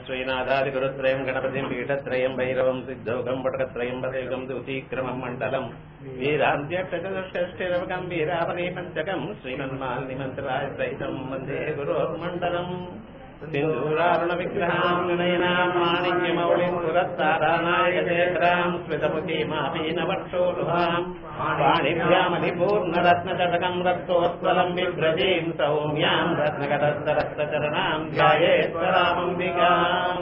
श्रीनाथादिगुरुत्रयम् गणपतिम् पीठत्रयम् भैरवम् सिद्धौकम् पटकत्रयम् पदैकम् दूतीक्रमम् मण्डलम् वीरान्त्यक्षचतुष्षष्टिरवकम् वीरापदे पञ्चकम् श्रीमन्माल्निमन्त्राय सहितम् वन्दे गुरोर्मण्डलम् सिन्दूरारुणविग्रहाम् नयनाम् माणिक्यमौलिम् पुरस्तारानायकेतराम् स्मितमुखीमापीनवक्षोरुहाम् वाणिभ्यामधिपूर्णरत्नचटकम् रक्तोत्पलम् बिभ्रजीम् सौम्याम् रत्नकटस्थरस्तचरणाम् ध्यायेश्वरामम्बिकाम्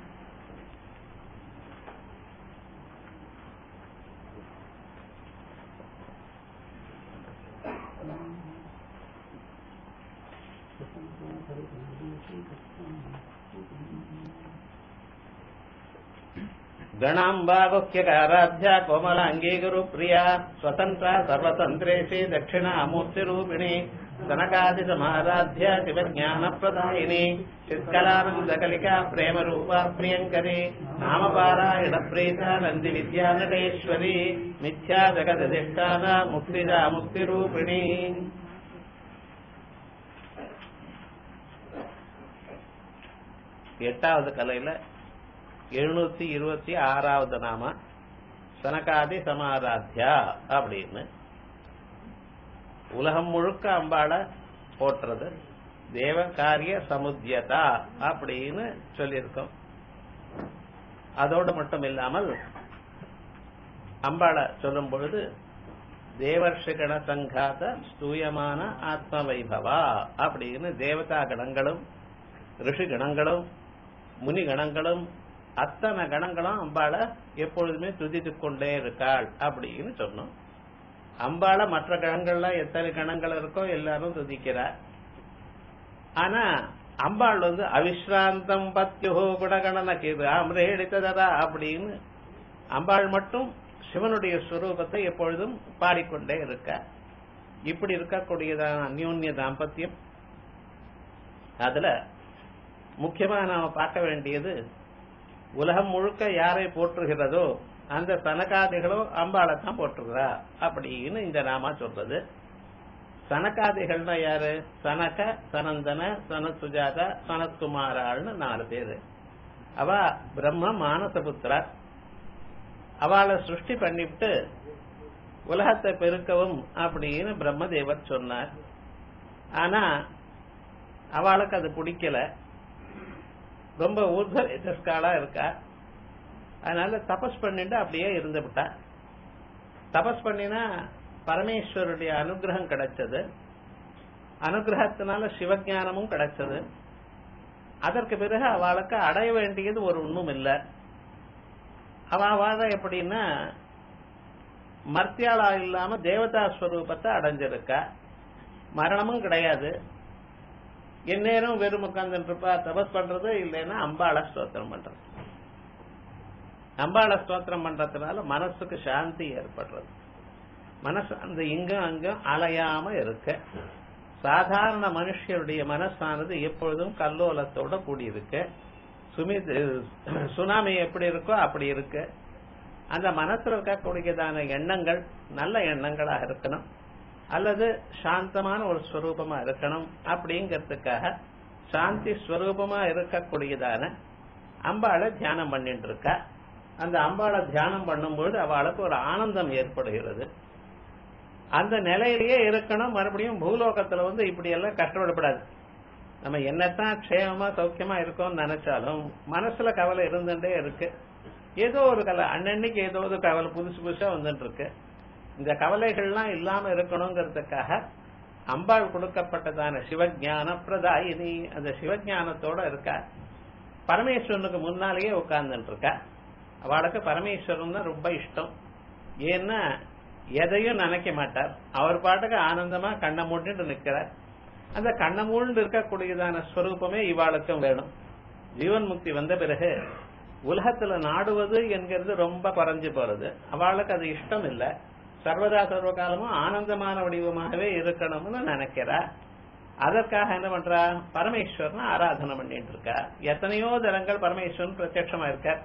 गणाम्बागुह्यकाराध्या कोमलाङ्गी गुरुप्रिया स्वतन्त्रा सर्वतन्त्रेषि दक्षिणामूर्तिरूपिणी सनकादिसमाराध्या शिवज्ञानप्रदायिनी चित्कलानन्दकलिका प्रेमरूपा प्रियङ्करी नामपारायणप्रीता नन्दिविद्यानटेश्वरी मिथ्या जगदधिष्ठाना मुक्तिदा मुक्तिरूपिणी எட்டாவது கலையில எழுநூத்தி இருபத்தி ஆறாவது நாம சனகாதி சமாராத்யா அப்படின்னு உலகம் முழுக்க அம்பாள போற்றுறது தேவ காரிய சமுத்தியதா அப்படின்னு சொல்லியிருக்கோம் அதோடு மட்டும் இல்லாமல் அம்பாளை சொல்லும் பொழுது தேவர்ஷிகண சங்காத ஸ்தூயமான ஆத்ம வைபவா அப்படின்னு தேவதா கணங்களும் ரிஷி கணங்களும் முனி கணங்களும் அத்தனை கணங்களும் அம்பாளை எப்பொழுதுமே துதித்துக் கொண்டே இருக்காள் அப்படின்னு சொன்னோம் அம்பாளை மற்ற கணங்கள்ல எத்தனை கணங்கள் இருக்கோ எல்லாரும் துதிக்கிறார் ஆனா அம்பாள் வந்து அவிஸ்ராந்தம் பத்யுகோ குடகணன கிராமரேடித்ததா அப்படின்னு அம்பாள் மட்டும் சிவனுடைய ஸ்வரூபத்தை எப்பொழுதும் பாடிக்கொண்டே இருக்க இப்படி இருக்கக்கூடியதான அந்யோன்ய தாம்பத்தியம் அதுல முக்கியமா நாம பார்க்க வேண்டியது உலகம் முழுக்க யாரை போற்றுகிறதோ அந்த சனகாதிகளோ அம்பாளை தான் போற்றுகிறா அப்படின்னு இந்த நாமா சொல்றது சனகாதிகள்னா யாரு சனக சனந்தன சனத்சுஜாதா சனத்குமாராள்னு நாலு பேரு அவ பிரம்ம மானசபுத்திரா அவளை சிருஷ்டி பண்ணிவிட்டு உலகத்தை பெருக்கவும் அப்படின்னு பிரம்மதேவர் சொன்னார் ஆனா அவளுக்கு அது பிடிக்கல ரொம்ப ஊர்தஸ்காலா இருக்கா அதனால தபஸ் பண்ணிட்டு அப்படியே இருந்து விட்டா தபஸ் பண்ணினா பரமேஸ்வருடைய அனுகிரகம் கிடைச்சது அனுகிரகத்தினால சிவஞானமும் கிடைச்சது அதற்கு பிறகு அவளுக்கு அடைய வேண்டியது ஒரு ஒண்ணும் இல்லை அவ வாழ எப்படின்னா மர்த்தியாளா இல்லாம தேவதா ஸ்வரூபத்தை அடைஞ்சிருக்கா மரணமும் கிடையாது எந்நேரம் வெறும் உட்கார்ந்துட்டு இருப்பா தபஸ் பண்றது இல்லைன்னா அம்பாள ஸ்தோத்திரம் பண்றது அம்பாள ஸ்தோத்திரம் பண்றதுனால மனசுக்கு சாந்தி ஏற்படுறது மனசு அந்த இங்கும் அங்கும் அலையாம இருக்க சாதாரண மனுஷருடைய மனசானது எப்பொழுதும் கல்லோலத்தோட கூடியிருக்கு சுமித் சுனாமி எப்படி இருக்கோ அப்படி இருக்கு அந்த மனசுல இருக்கக்கூடியதான எண்ணங்கள் நல்ல எண்ணங்களாக இருக்கணும் அல்லது சாந்தமான ஒரு ஸ்வரூபமா இருக்கணும் அப்படிங்கறதுக்காக சாந்தி ஸ்வரூபமா இருக்கக்கூடியதான அம்பாளை தியானம் பண்ணிட்டு இருக்கா அந்த அம்பாளை தியானம் பண்ணும்போது அவளுக்கு ஒரு ஆனந்தம் ஏற்படுகிறது அந்த நிலையிலேயே இருக்கணும் மறுபடியும் பூலோகத்துல வந்து இப்படி எல்லாம் கஷ்டப்படப்படாது நம்ம என்னத்தான் க்ஷேமமா சௌக்கியமா இருக்கோம்னு நினைச்சாலும் மனசுல கவலை இருந்துட்டே இருக்கு ஏதோ ஒரு கவலை அன்னன்னைக்கு ஏதோ ஒரு கவலை புதுசு புதுசா வந்துட்டு இருக்கு இந்த கவலைகள்லாம் இல்லாம இருக்கணுங்கிறதுக்காக அம்பாள் கொடுக்கப்பட்டதான சிவஜான பிரதாயினி அந்த சிவஜானத்தோட இருக்கா பரமேஸ்வரனுக்கு முன்னாலேயே உட்கார்ந்துட்டு இருக்கா அவளுக்கு பரமேஸ்வரன் தான் ரொம்ப இஷ்டம் ஏன்னா எதையும் நினைக்க மாட்டார் அவர் பாட்டுக்கு ஆனந்தமா கண்ணை மூடிட்டு நிக்கிறார் அந்த கண்ணை மூண்டு இருக்கக்கூடியதான ஸ்வரூபமே இவாளுக்கும் வேணும் ஜீவன் முக்தி வந்த பிறகு உலகத்துல நாடுவது என்கிறது ரொம்ப குறைஞ்சு போறது அவளுக்கு அது இஷ்டம் இல்லை சர்வதா சர்வ காலமும் ஆனந்தமான வடிவமாகவே இருக்கணும்னு நினைக்கிறா அதற்காக என்ன பண்றா பரமேஸ்வரன் ஆராதனை பண்ணிட்டு இருக்கா எத்தனையோ தரங்கள் பரமேஸ்வரன் பிரத்யட்சமா இருக்கார்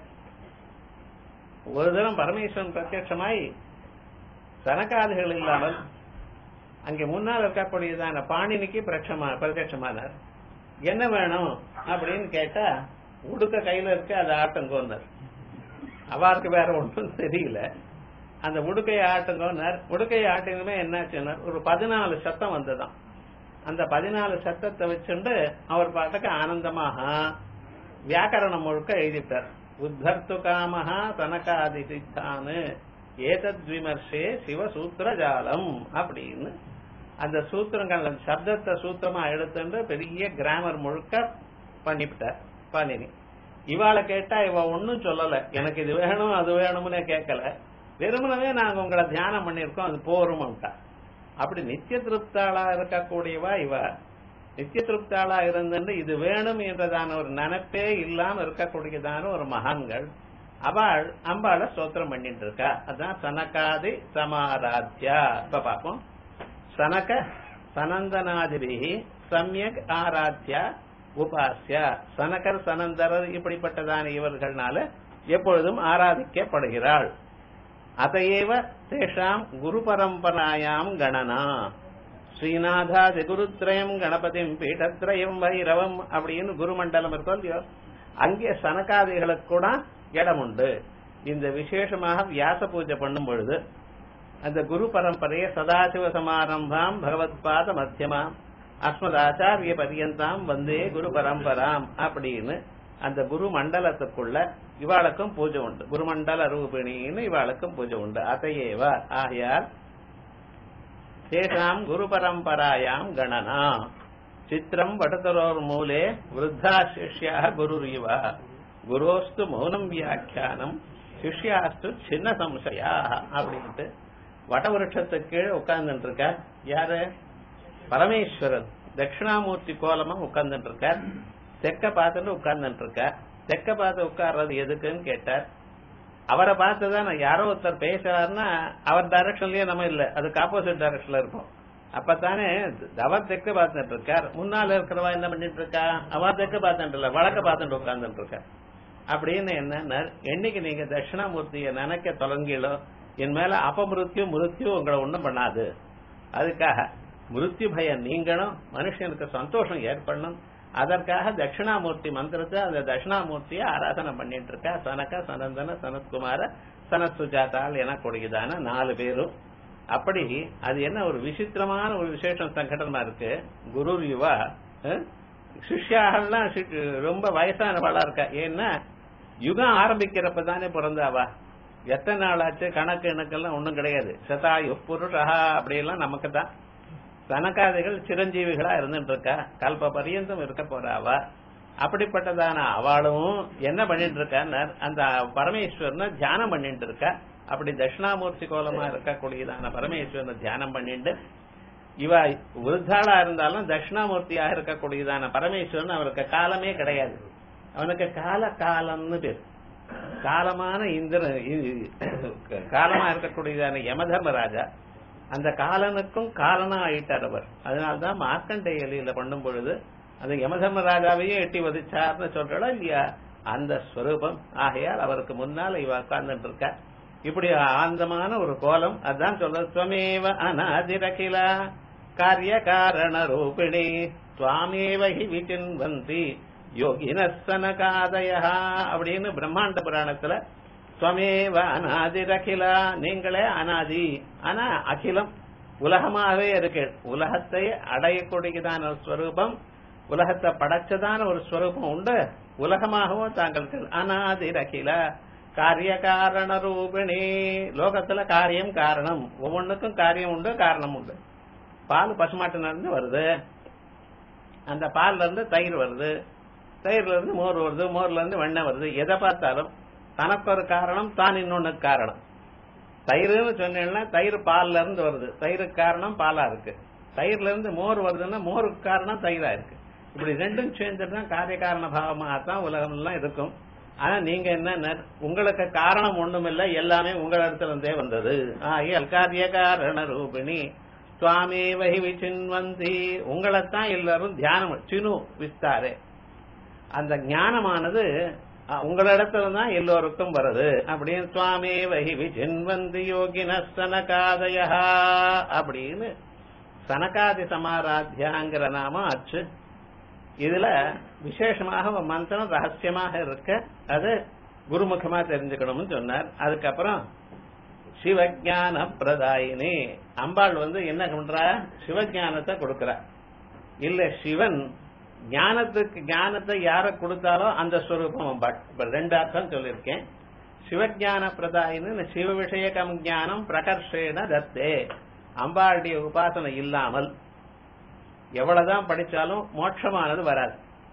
ஒரு தினம் பரமேஸ்வரன் பிரத்யட்சமாய் சனகாதிகள் இல்லாமல் அங்கே முன்னால் இருக்கக்கூடியதான பாணினிக்கு பிரட்சமா பிரத்யட்சமானார் என்ன வேணும் அப்படின்னு கேட்டா உடுக்க கையில இருக்கு அது ஆட்டங்கோன்னார் அவருக்கு வேற ஒன்றும் தெரியல அந்த உடுக்கையை ஆட்டுங்கோன்னார் உடுக்கையை ஆட்டுங்கமே என்னாச்சுன்னார் ஒரு பதினாலு சத்தம் வந்ததாம் அந்த பதினாலு சத்தத்தை வச்சுண்டு அவர் பாட்டுக்கு ஆனந்தமாக வியாக்கரணம் முழுக்க எழுதிட்டார் உத்தர்த்து காமஹா தனகாதி சித்தானு ஏதத் விமர்சே சிவசூத்திர ஜாலம் அப்படின்னு அந்த சூத்திரங்கள் அந்த சப்தத்தை சூத்திரமா எடுத்துட்டு பெரிய கிராமர் முழுக்க பண்ணிவிட்டார் பண்ணினி இவாளை கேட்டா இவ ஒன்னும் சொல்லல எனக்கு இது வேணும் அது வேணும்னு கேட்கல வெறுமனவே நாங்க உங்களை தியானம் பண்ணிருக்கோம் அது போரும்ட்டா அப்படி நித்திய திருப்தாளா இருக்கக்கூடியவா இவ நித்திய திருப்தாளா இருந்துட்டு இது வேணும் என்றதான ஒரு நினைப்பே இல்லாம இருக்கக்கூடியதான ஒரு மகான்கள் அவள் அம்பாள ஸ்தோத்திரம் பண்ணிட்டு இருக்கா அதான் சனகாதி சமாராத்யா இப்ப பாப்போம் சனக சனந்தனாதிபிகி சமயக் ஆராத்யா உபாசியா சனகர் சனந்தரர் இப்படிப்பட்டதான இவர்கள்னால எப்பொழுதும் ஆராதிக்கப்படுகிறாள் அதையேவ தேஷாம் குரு பரம்பராயாம் கணனா ஸ்ரீநாதாதி குருத்ரயம் கணபதிம் பீடத்ரயம் வைரவம் அப்படின்னு குருமண்டலம் இருக்கோ இல்லையோ அங்கே சனகாதிகளுக்கு கூட இடம் உண்டு இந்த விசேஷமாக வியாச பூஜை பண்ணும் பொழுது அந்த குரு பரம்பரையை சதாசிவ சமாரம்பாம் பகவத்பாத மத்தியமாம் அஸ்மத் ஆச்சாரிய பரியந்தாம் வந்தே குரு பரம்பராம் அப்படின்னு அந்த குரு மண்டலத்துக்குள்ள இவாளுக்கும் பூஜை உண்டு குருமண்டல ரூபிணின்னு இவாளுக்கும் பூஜை உண்டு அதையேவ ஆகையால் தேஷாம் குரு பரம்பராயாம் கணனா சித்திரம் வடதரோர் மூலே விருத்தா சிஷ்யா குருரிவ குரோஸ்து மௌனம் வியாக்கியானம் சிஷ்யாஸ்து சின்ன சம்சயா அப்படின்ட்டு வடவிருஷத்துக்கு கீழே உட்கார்ந்துட்டு இருக்கார் யாரு பரமேஸ்வரன் தட்சிணாமூர்த்தி கோலமா உட்கார்ந்துட்டு இருக்கார் தெக்க பார்த்துட்டு உட்கார்ந்துட்டு இருக்கார் தெக்க பார்த்து உட்கார்றது எதுக்குன்னு கேட்டார் அவரை பார்த்துதான் யாரோ ஒருத்தர் பேசுறாருன்னா அவர் டைரக்ஷன்லயே நம்ம இல்ல அதுக்கு ஆப்போசிட் டைரக்ஷன்ல இருப்போம் அப்பதானே அவர் தெக்க பார்த்துட்டு இருக்கார் முன்னால இருக்கிறவா என்ன பண்ணிட்டு இருக்கா அவர் தெக்க பார்த்துட்டு இல்ல வழக்க பார்த்துட்டு உட்கார்ந்துட்டு இருக்கா அப்படின்னு என்ன என்னைக்கு நீங்க தட்சிணாமூர்த்திய நினைக்க தொடங்கிலோ என் மேல அபமிருத்தியு மிருத்தியும் உங்களை ஒண்ணும் பண்ணாது அதுக்காக மிருத்யு பயம் நீங்கணும் மனுஷனுக்கு சந்தோஷம் ஏற்படணும் அதற்காக தட்சிணாமூர்த்தி மந்திரத்தை அந்த தட்சிணாமூர்த்தியை ஆராதனை பண்ணிட்டு இருக்கா சனக சனந்தன சனத்குமார சனத் சுஜாதால் என கொடுக்குதான நாலு பேரும் அப்படி அது என்ன ஒரு விசித்திரமான ஒரு விசேஷம் சங்கடமா இருக்கு குரு யுவா சிஷ்யாகலாம் ரொம்ப வயசானவளா இருக்கா ஏன்னா யுகம் ஆரம்பிக்கிறப்ப தானே பிறந்தாவா எத்தனை நாள் ஆச்சு கணக்கு கணக்கெல்லாம் ஒண்ணும் கிடையாது சதாயு புருஷா அப்படியெல்லாம் நமக்கு தான் சனகாதிகள் சிரஞ்சீவிகளா இருந்துட்டு இருக்கா கல்ப பரியந்தம் இருக்க போறாவா அப்படிப்பட்டதான அவளும் என்ன பண்ணிட்டு இருக்கான்னு அந்த பரமேஸ்வரனை தியானம் பண்ணிட்டு இருக்கா அப்படி தட்சிணாமூர்த்தி கோலமா இருக்கக்கூடியதான பரமேஸ்வரனை தியானம் பண்ணிட்டு இவ விருத்தாளா இருந்தாலும் தட்சிணாமூர்த்தியா இருக்கக்கூடியதான பரமேஸ்வரன் அவருக்கு காலமே கிடையாது அவனுக்கு கால காலம்னு பேர் காலமான இந்திர காலமா இருக்கக்கூடியதான யமதர்மராஜா அந்த காலனுக்கும் காலனா ஆயிட்டார் அவர் அதனால்தான் மார்க்கண்டேயலியில பண்ணும் பொழுது அந்த யமதர்மராஜாவையே எட்டி வதிச்சார்னு சொல்றா இல்லையா அந்த ஸ்வரூபம் ஆகையால் அவருக்கு முன்னால் இவ உட்கார்ந்துட்டு இருக்கா இப்படி ஆனந்தமான ஒரு கோலம் அதான் சொல்ற ஸ்வமேவ அநாதிரகில காரிய காரண ரூபிணி சுவாமேவ ஹி விசின்வந்தி யோகினஸ்தனகாதய அப்படின்னு பிரம்மாண்ட புராணத்துல ஸ்வமேவ அநாதிரகிலா நீங்களே அனாதி ஆனா அகிலம் உலகமாகவே இருக்கு உலகத்தை அடையக்கூடியதான ஒரு ஸ்வரூபம் உலகத்தை படைச்சதான ஒரு ஸ்வரூபம் உண்டு உலகமாகவும் தாங்களுக்கு அநாதிரகில காரிய காரண ரூபிணி லோகத்துல காரியம் காரணம் ஒவ்வொன்றுக்கும் காரியம் உண்டு காரணம் உண்டு பால் பசுமாட்டில இருந்து வருது அந்த பால்ல இருந்து தயிர் வருது தயிர்ல இருந்து மோர் வருது மோர்ல இருந்து வெண்ணெய் வருது எதை பார்த்தாலும் தனக்கு ஒரு காரணம் தான் இன்னொன்னுக்கு காரணம் தயிர்னு சொன்னீங்கன்னா தயிர் பால்ல இருந்து வருது தயிருக்கு காரணம் பாலா இருக்கு தயிர்ல இருந்து மோர் வருதுன்னா மோருக்கு காரணம் தயிரா இருக்கு இப்படி ரெண்டும் சேர்ந்துட்டு தான் காரிய காரண பாவமாக தான் உலகம் எல்லாம் இருக்கும் ஆனா நீங்க என்ன உங்களுக்கு காரணம் ஒண்ணுமில்ல எல்லாமே உங்களிடத்துல இருந்தே வந்தது ஆகியல் காரிய காரண ரூபிணி சுவாமி வகி விசின்வந்தி உங்களைத்தான் எல்லாரும் தியானம் சினு விஸ்தாரே அந்த ஞானமானது உங்களிடத்துல தான் எல்லோருக்கும் வருது அப்படின்னு சுவாமி வகி விசின்வந்தி யோகின சனகாதய அப்படின்னு சனகாதி சமாராத்தியாங்கிற நாமம் ஆச்சு இதுல விசேஷமாக மந்திரம் ரகசியமாக இருக்க அது குருமுகமா தெரிஞ்சுக்கணும்னு சொன்னார் அதுக்கப்புறம் சிவஞான பிரதாயினி அம்பாள் வந்து என்ன பண்றா சிவஞானத்தை கொடுக்கறா இல்ல சிவன் ஞானத்துக்கு ஞானத்தை யார கொடுத்தாலோ அந்த ஸ்வரூபம் அம்பாள் இப்ப ரெண்டு அர்த்தம் சொல்லியிருக்கேன் சிவஞான பிரதாயின்னு சிவ விஷயகம் ஞானம் பிரகர்ஷேன தத்தே அம்பாளுடைய உபாசனை இல்லாமல் எவ்வளவுதான் படிச்சாலும் மோட்சமானது வராது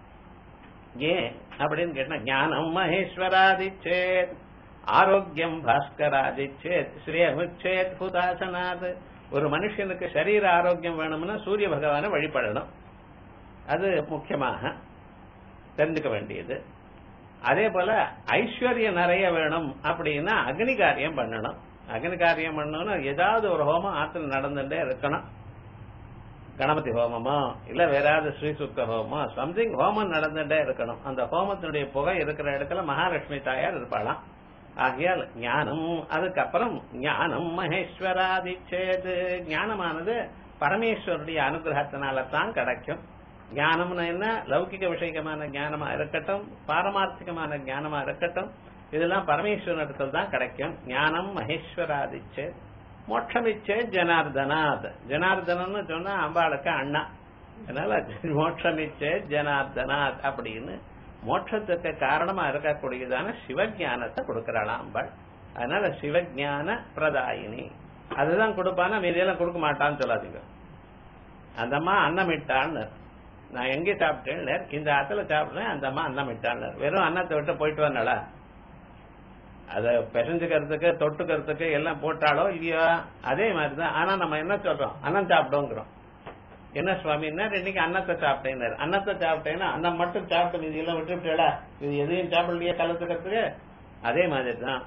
ஏன் அப்படின்னு கேட்டா ஞானம் மகேஸ்வராதிச்சேத் ஆரோக்கியம் பாஸ்கராதிச்சேத் ஸ்ரீயமுச்சேத் ஹுதாசனாத் ஒரு மனுஷனுக்கு சரீர ஆரோக்கியம் வேணும்னா சூரிய பகவானை வழிபடணும் அது முக்கியமாக தெரிஞ்சுக்க வேண்டியது அதே போல ஐஸ்வர்யம் நிறைய வேணும் அப்படின்னா அக்னி காரியம் பண்ணணும் அக்னி காரியம் பண்ணணும்னா ஏதாவது ஒரு ஹோமம் ஆத்துல நடந்துட்டே இருக்கணும் கணபதி ஹோமமோ இல்ல வேற ஏதாவது ஸ்ரீசுக்த ஹோமமோ சம்திங் ஹோமம் நடந்துட்டே இருக்கணும் அந்த ஹோமத்தினுடைய புகை இருக்கிற இடத்துல மகாலட்சுமி தாயார் இருப்பாளாம் ஆகையால் ஞானம் அதுக்கப்புறம் ஞானம் மகேஸ்வராதிச்சேது ஞானமானது பரமேஸ்வருடைய அனுகிரகத்தினால தான் கிடைக்கும் ஞானம்னு என்ன லௌகிக விஷயமான ஞானமா இருக்கட்டும் பாரமார்த்திகமான ஞானமா இருக்கட்டும் இதெல்லாம் பரமேஸ்வரத்தில் தான் கிடைக்கும் ஞானம் மகேஸ்வராதிச்சே மோட்சமிச்சே ஜனார்தனாத் ஜனார்தனன்னு சொன்னா அம்பாளுக்கு அண்ணா அதனால மோட்சமிச்சே ஜனார்தனாத் அப்படின்னு மோட்சத்துக்கு காரணமா இருக்கக்கூடியதான சிவஞானத்தை கொடுக்கிறாளாம் அம்பாள் அதனால சிவஞான பிரதாயினி அதுதான் கொடுப்பானா மீதியெல்லாம் கொடுக்க மாட்டான்னு சொல்லாதீங்க அந்த அம்மா அன்னமிட்டான்னு நான் எங்க சாப்பிட்டேன் இந்த ஆத்துல சாப்பிட்டேன் அந்த அம்மா அன்னம் இட்டான்னு வெறும் அன்னத்தை விட்டு போயிட்டு வந்தாளா அத பிசைஞ்சுக்கிறதுக்கு தொட்டுக்கிறதுக்கு எல்லாம் போட்டாலோ இல்லையோ அதே மாதிரிதான் ஆனா நம்ம என்ன சொல்றோம் அன்னம் சாப்பிட்டோங்கிறோம் என்ன சுவாமின்னா இன்னைக்கு அன்னத்தை சாப்பிட்டேன் அன்னத்தை சாப்பிட்டேன்னா அன்னம் மட்டும் சாப்பிட்டு மீதி எல்லாம் விட்டுவிட்டா இது எதையும் சாப்பிடலையே கலத்துக்கிறதுக்கு அதே மாதிரி தான்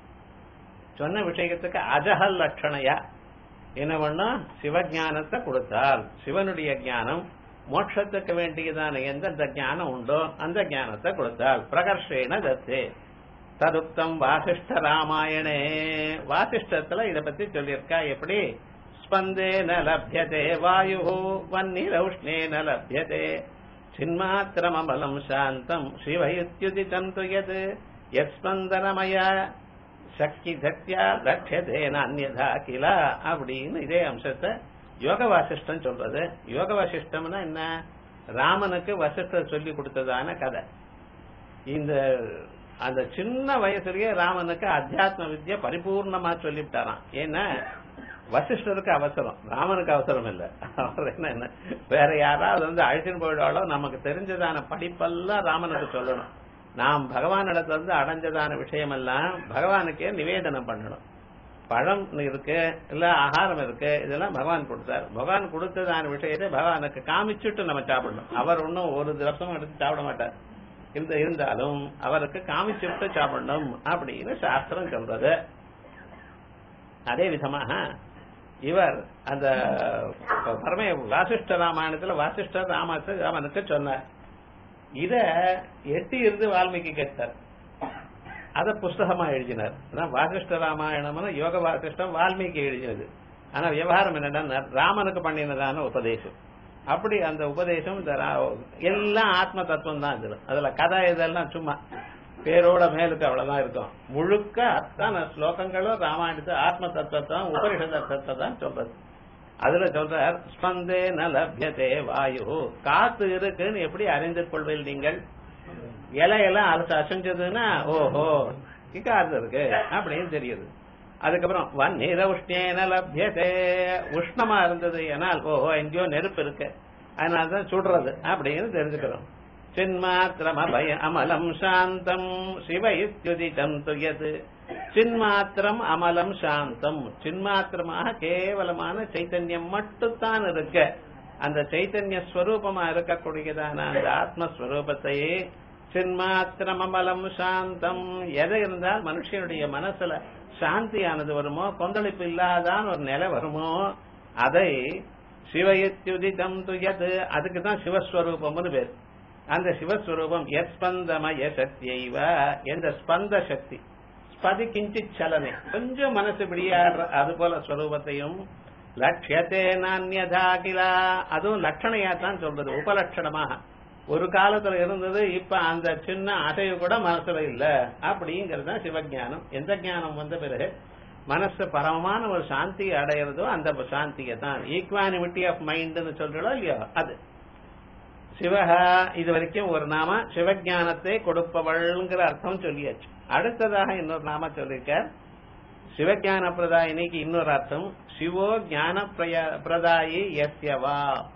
சொன்ன விஷயத்துக்கு அஜஹல் லட்சணையா என்ன பண்ணும் சிவஞானத்தை கொடுத்தால் சிவனுடைய ஞானம் மோட்சத்துக்கு வேண்டியதான எந்தெந்த ஞானம் உண்டோ அந்த ஞானத்தை கொடுத்தால் பிரகர்ஷேன தத்தே ததுப்தம் வாசிஷ்ட ராமாயணே வாசிஷ்டத்துல இத பத்தி சொல்லியிருக்கா எப்படி ஸ்பந்தேன லப்யதே வாயு வன்னிரௌஷ்ணேன லப்யதே சின்மாத்திரமபலம் சாந்தம் சிவயுத்யுதிதம் துயத் யஸ்பந்தனமய சக்தி சக்தியா லட்சியதேன அந்நதா கில அப்படின்னு இதே அம்சத்தை யோக வாசிஷ்டம் சொல்றது யோக வாசிஷ்டம்னா என்ன ராமனுக்கு வசிஷ்டர் சொல்லி கொடுத்ததான கதை இந்த அந்த சின்ன வயசுலயே ராமனுக்கு அத்தியாத்ம வித்யா பரிபூர்ணமா சொல்லிவிட்டாராம் ஏன்னா வசிஷ்டருக்கு அவசரம் ராமனுக்கு அவசரம் இல்ல அவர் என்ன என்ன வேற யாராவது வந்து அழைச்சின்னு போயிடாலோ நமக்கு தெரிஞ்சதான படிப்பெல்லாம் ராமனுக்கு சொல்லணும் நாம் பகவானிடத்துல இருந்து அடைஞ்சதான விஷயமெல்லாம் பகவானுக்கே நிவேதனம் பண்ணணும் பழம் இருக்கு இல்ல ஆகாரம் இருக்கு இதெல்லாம் பகவான் கொடுத்தார் பகவான் கொடுத்ததான விஷயத்தை பகவானுக்கு காமிச்சுட்டு நம்ம சாப்பிடணும் அவர் ஒன்னும் ஒரு திவசமும் எடுத்து சாப்பிட மாட்டார் இந்த இருந்தாலும் அவருக்கு காமிச்சுட்டு சாப்பிடணும் அப்படின்னு சாஸ்திரம் சொல்றது அதே விதமாக இவர் அந்த பரம வாசிஷ்ட ராமாயணத்துல வாசிஷ்டர் ராமத்து ராமனுக்கு சொன்னார் இத எட்டி இருந்து வால்மீகி கேட்டார் அத புஸ்தகமா எழுதினார் வாசிஷ்ட ராமாயணம்னு யோக வாசிஷ்டம் வால்மீகி எழுதினது ஆனா விவகாரம் என்னன்னா ராமனுக்கு பண்ணினதான உபதேசம் அப்படி அந்த உபதேசம் இந்த எல்லாம் ஆத்ம தத்துவம் தான் இதுல அதுல கதை இதெல்லாம் சும்மா பேரோட மேலுக்கு அவ்வளவுதான் இருக்கும் முழுக்க அத்தனை ஸ்லோகங்களும் ராமாயணத்து ஆத்ம தத்துவத்தை உபரிஷத தத்துவத்தை தான் சொல்றது அதுல சொல்றார் ஸ்பந்தே நலபியதே வாயு காத்து இருக்குன்னு எப்படி அறிந்து கொள்வீர்கள் நீங்கள் இலையெல்லாம் அலசு அசைஞ்சதுன்னா ஓஹோ காத்து இருக்கு அப்படின்னு தெரியுது அதுக்கப்புறம் வன்னிர உஷ்ணேன லப்யதே உஷ்ணமா இருந்தது ஏனால் ஓஹோ எங்கேயோ நெருப்பு இருக்கு அதனாலதான் சுடுறது அப்படின்னு தெரிஞ்சுக்கிறோம் சின்மாத்திரம் அபய அமலம் சாந்தம் சிவயுத்யுதிதம் துயது சின்மாத்திரம் அமலம் சாந்தம் சின்மாத்திரமாக கேவலமான சைத்தன்யம் மட்டும்தான் இருக்கு அந்த சைத்தன்ய ஸ்வரூபமா இருக்கக்கூடியதான அந்த ஆத்மஸ்வரூபத்தையே சின்மாத்திரம் அமலம் சாந்தம் எதை இருந்தால் மனுஷனுடைய மனசுல சாந்தியானது வருமோ கொந்தளிப்பு இல்லாதான் ஒரு நிலை வருமோ அதை சிவயுத்யுதிதம் துயது அதுக்கு தான் சிவஸ்வரூபம்னு பேர் அந்த சிவஸ்வரூபம் எஸ்பந்தமய சக்தியைவ எந்த ஸ்பந்த சக்தி ஸ்பதி கிஞ்சித் சலனை கொஞ்சம் மனசு பிடியாடுற அது போல ஸ்வரூபத்தையும் லட்சியத்தே நான்யதா கிலா அதுவும் லட்சணையா தான் சொல்றது உபலட்சணமாக ஒரு காலத்துல இருந்தது இப்ப அந்த சின்ன அசைவு கூட மனசுல இல்ல அப்படிங்கிறது தான் சிவஞானம் எந்த ஞானம் வந்த பிறகு மனசு பரமமான ஒரு சாந்தியை அடையிறதோ அந்த சாந்தியை தான் ஈக்வானிமிட்டி ஆஃப் மைண்ட்னு சொல்றோம் இல்லையோ அது சிவஹா இது வரைக்கும் ஒரு நாம சிவஞானத்தை கொடுப்பவள்ங்கிற அர்த்தம் சொல்லியாச்சு அடுத்ததாக இன்னொரு நாம சொல்லிருக்க சிவஞான பிரதாயினிக்கு இன்னொரு அர்த்தம் சிவோ ஞான பிரதாயி எஸ்யவா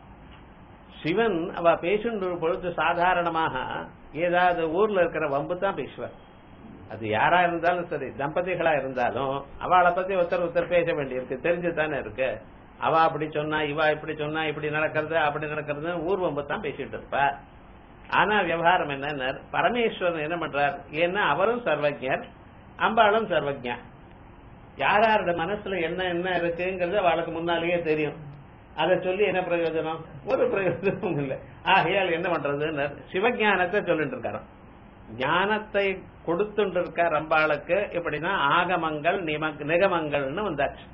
சிவன் அவ பேசுன்ற பொழுது சாதாரணமாக ஏதாவது ஊர்ல இருக்கிற வம்பு தான் பேசுவார் அது யாரா இருந்தாலும் சரி தம்பதிகளா இருந்தாலும் அவளை பத்தி ஒருத்தர் ஒருத்தர் பேச வேண்டியிருக்கு தெரிஞ்சு தானே இருக்கு அவ அப்படி சொன்னா இவ இப்படி சொன்னா இப்படி நடக்கிறது அப்படி நடக்கிறது ஊர்வம்பு தான் பேசிட்டு இருப்பா ஆனா விவகாரம் என்ன பரமேஸ்வரன் என்ன பண்றார் ஏன்னா அவரும் சர்வஜர் அம்பாளும் சர்வஜா யாராரோட மனசுல என்ன என்ன இருக்குங்கிறது அவளுக்கு முன்னாலேயே தெரியும் அதை சொல்லி என்ன பிரயோஜனம் ஒரு பிரயோஜனமும் இல்லை ஆகையால் என்ன பண்றதுன்னு சிவஞானத்தை சொல்லிட்டு இருக்காரு ஞானத்தை கொடுத்துட்டு இருக்கார் அம்பாளுக்கு இப்படின்னா ஆகமங்கள் நிகமங்கள்னு வந்தாச்சு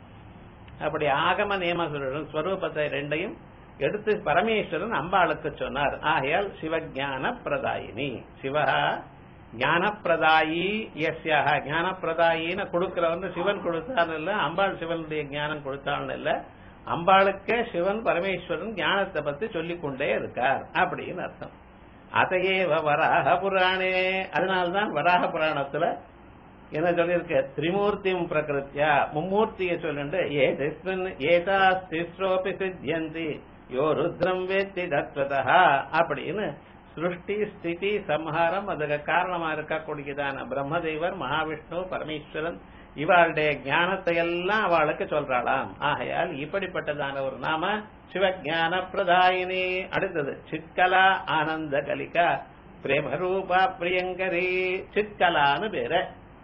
அப்படி ஆகம நியம ஸ்வரூபத்தை ரெண்டையும் எடுத்து பரமேஸ்வரன் அம்பாளுக்கு சொன்னார் ஆகையால் சிவஞான பிரதாயினி சிவஹா ஞானப்பிரதாயி எஸ்யாக ஞானப்பிரதாயின்னு கொடுக்கிறவன் சிவன் கொடுத்தான்னு இல்ல அம்பாள் சிவனுடைய ஞானம் கொடுத்தான்னு இல்ல அம்பாளுக்கே சிவன் பரமேஸ்வரன் ஞானத்தை பத்தி சொல்லிக் கொண்டே இருக்கார் அப்படின்னு அர்த்தம் அதையே வராக புராணே அதனால்தான் வராக புராணத்துல என்ன சொல்லியிருக்க திரிமூர்த்தியும் பிரகிருத்தியா மும்மூர்த்தியை சொல்லுண்டு ஏ திஸ்மின் ஏதா திஸ்ரோபி சித்தியந்தி யோ ருத்ரம் வேத்தி தத்வதா அப்படின்னு சிருஷ்டி ஸ்திதி சம்ஹாரம் அதுக்கு காரணமா இருக்கக்கூடியதான பிரம்மதேவர் மகாவிஷ்ணு பரமேஸ்வரன் இவாளுடைய ஞானத்தை எல்லாம் அவளுக்கு சொல்றாளாம் ஆகையால் இப்படிப்பட்டதான ஒரு நாம சிவஞான பிரதாயினி அடுத்தது சித்கலா ஆனந்த கலிகா பிரேமரூபா பிரியங்கரி சித்கலான்னு பேரு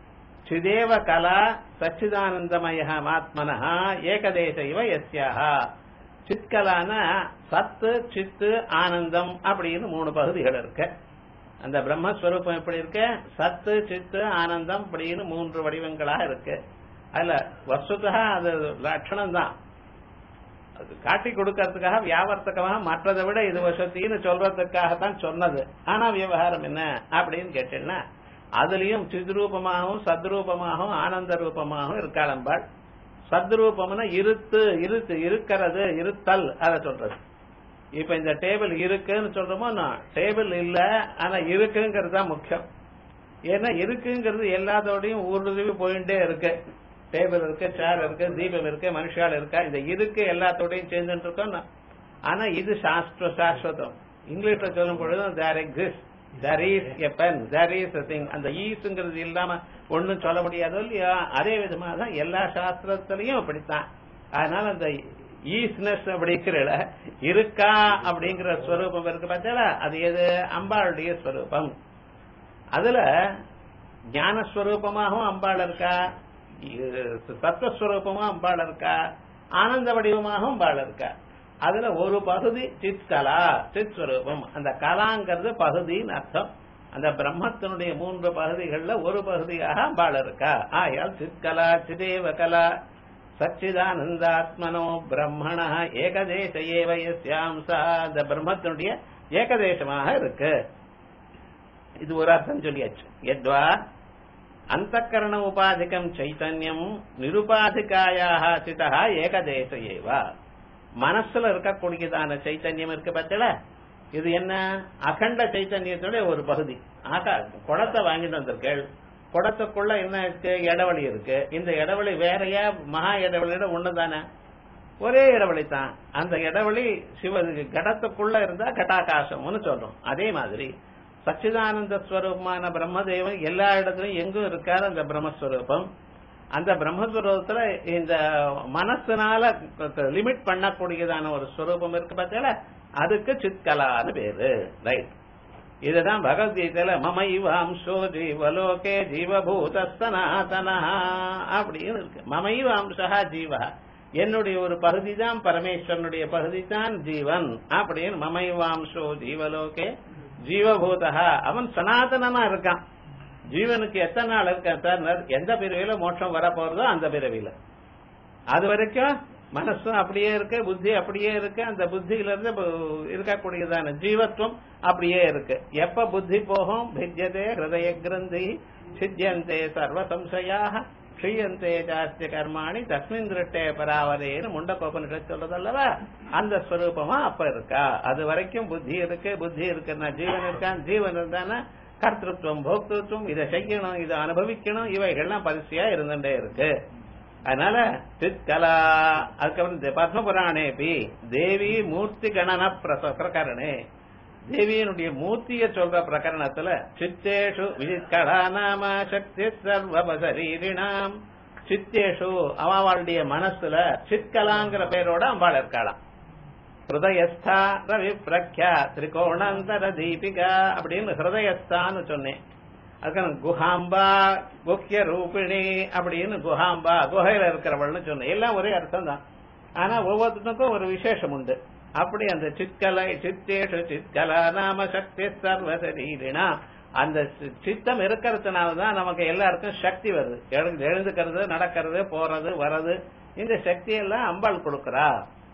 சிதேவ கலா சச்சிதானந்தமய ஆத்மன ஏகதேச இவ எஸ்யாக சித்கலான சத்து சித்து ஆனந்தம் அப்படின்னு மூணு பகுதிகள் இருக்கு அந்த பிரம்மஸ்வரூபம் எப்படி இருக்கு சத்து சித்து ஆனந்தம் அப்படின்னு மூன்று வடிவங்களா இருக்கு அதுல வசுதா அது லட்சணம் தான் அது காட்டி கொடுக்கறதுக்காக வியாபாரத்துக்காக மற்றதை விட இது வசத்தின்னு சொல்றதுக்காகத்தான் சொன்னது ஆனா விவகாரம் என்ன அப்படின்னு கேட்டீங்கன்னா அதுலயும் சித்ரூபமாகவும் சத்ரூபமாகவும் ஆனந்த ரூபமாகவும் இருக்காளம்பாள் சத்ரூபம்னா இருத்து இருத்து இருக்கிறது இருத்தல் அதை சொல்றது இப்ப இந்த டேபிள் இருக்குன்னு சொல்றோமோ டேபிள் இல்ல ஆனா இருக்குங்கிறது தான் முக்கியம் ஏன்னா இருக்குங்கிறது எல்லாத்தோடையும் ஊர்லவே போயிட்டே இருக்கு டேபிள் இருக்கு சேர் இருக்கு தீபம் இருக்கு மனுஷால் இருக்கா இந்த இருக்கு எல்லாத்தோடையும் சேர்ந்துட்டு இருக்கோம் ஆனா இது சாஸ்திர சாஸ்வதம் இங்கிலீஷ்ல சொல்லும் பொழுது there exist there is a pen there is thing அந்த ஈஸுங்கிறது இல்லாம ஒன்னும் சொல்ல முடியாதோ இல்லையா அதே விதமாக தான் எல்லா சாஸ்திரத்திலையும் அப்படித்தான் அதனால அந்த ஈஸ்னஸ் அப்படிங்கிற இருக்கா அப்படிங்கிற ஸ்வரூபம் இருக்கு பார்த்தா அது எது அம்பாளுடைய ஸ்வரூபம் அதுல ஞானஸ்வரூபமாகவும் அம்பாள் இருக்கா சத்வஸ்வரூபமும் அம்பாள் இருக்கா ஆனந்த வடிவமாகவும் அம்பாள் இருக்கா அதுல ஒரு பகுதி சித் கலா சித் ஸ்வரூபம் அந்த கலாங்கிறது பகுதின்னு அர்த்தம் அந்த பிரம்மத்தினுடைய மூன்று பகுதிகள்ல ஒரு பகுதியாக அம்பாள் இருக்கா ஆயால் சித்கலா சிதேவ கலா சச்சிதானந்தாத்மனோ பிரம்மண ஏகதேச ஏவயசியாம்சா அந்த பிரம்மத்தினுடைய ஏகதேசமாக இருக்கு இது ஒரு அர்த்தம் சொல்லியாச்சு எத்வா அந்த கரண உபாதிகம் சைத்தன்யம் நிருபாதிகாயாக சிதா ஏகதேச ஏவா மனசுல இருக்கக்கூடியதான சைத்தன்யம் இருக்கு பத்தில இது என்ன அகண்ட சைத்தன்யத்துடைய ஒரு பகுதி ஆகா குடத்தை வாங்கிட்டு வந்திருக்கேள் குடத்துக்குள்ள என்ன இருக்கு இடவழி இருக்கு இந்த இடவழி வேறையா மகா இடவழியோட ஒண்ணுதானே ஒரே இடவழி தான் அந்த இடவழி சிவ கடத்துக்குள்ள இருந்தா கட்டாகாசம்னு சொல்றோம் அதே மாதிரி சச்சிதானந்த ஸ்வரூபமான பிரம்மதேவன் எல்லா இடத்துலயும் எங்கும் இருக்காரு அந்த பிரம்மஸ்வரூபம் அந்த பிரம்மஸ்வரூபத்துல இந்த மனசுனால லிமிட் பண்ணக்கூடியதான ஒரு ஸ்வரூபம் இருக்கு பார்த்தீங்களா அதுக்கு சித்கலான்னு பேரு ரைட் இதுதான் பகவத்கீதையில மம இவாம்சோ ஜீவலோகே ஜீவபூத சனாதனா அப்படின்னு இருக்கு மம இவாம்சா ஜீவா என்னுடைய ஒரு பகுதி தான் பரமேஸ்வரனுடைய பகுதி தான் ஜீவன் அப்படின்னு மம இவாம்சோ ஜீவலோகே ஜீவபூதா அவன் சனாதனனா இருக்கான் ஜீவனுக்கு எத்தனை நாள் இருக்கான் சார் எந்த பிறவியில மோட்சம் வர போறதோ அந்த பிறவியில அது வரைக்கும் மனசும் அப்படியே இருக்கு புத்தி அப்படியே இருக்கு அந்த புத்தியில இருந்து இப்ப இருக்கக்கூடியதான ஜீவத்துவம் அப்படியே இருக்கு எப்ப புத்தி போகும் பிஜ்யதே ஹிருதய கிரந்தி சித்தியந்தே சர்வ சம்சயாக க்ஷீயந்தே ஜாஸ்தி கர்மாணி தஸ்மின் திருட்டே பராவரேன்னு முண்டக்கோபனிஷத் சொல்றதல்லவா அந்த ஸ்வரூபமா அப்ப இருக்கா அது வரைக்கும் புத்தி இருக்கு புத்தி இருக்குன்னா ஜீவன் இருக்கான் ஜீவன் இருந்தானா கர்த்தத்துவம் போக்திருத்துவம் இதை செய்யணும் இதை அனுபவிக்கணும் இவைகள்லாம் பரிசையா இருந்துட்டே இருக்கு அதனால சித்கலா அதுக்கப்புறம் பத்ம புராணேபி தேவி மூர்த்தி கணன பிரச பிரகரணே தேவியனுடைய மூர்த்திய சொல்ற பிரகரணத்துல சித்தேஷு விதித்கலா நாம சக்தி சர்வபசரீரிணாம் சித்தேஷு அவளுடைய மனசுல சித்கலாங்கிற பேரோட அம்பாள் இருக்காளாம் ஹிருதயஸ்தா ரவி பிரக்யா திரிகோணாந்தர தீபிகா அப்படின்னு ஹிருதயஸ்தான்னு சொன்னேன் அதுக்கான குஹாம்பா குஹ்ய ரூபிணி அப்படின்னு குஹாம்பா குகையில இருக்கிறவள்னு சொன்னேன் எல்லாம் ஒரே அர்த்தம் தான் ஆனா ஒவ்வொருத்தருக்கும் ஒரு விசேஷம் உண்டு அப்படி அந்த சித்கலை சித்தேஷு சித்கலா நாம சக்தி சர்வ சரீரினா அந்த சி- சித்தம் இருக்கிறதுனாலதான் நமக்கு எல்லாருக்கும் சக்தி வருது எழுந்து எழுந்துக்கிறது நடக்கிறது போறது வர்றது இந்த சக்தி எல்லாம் அம்பாள் கொடுக்கறா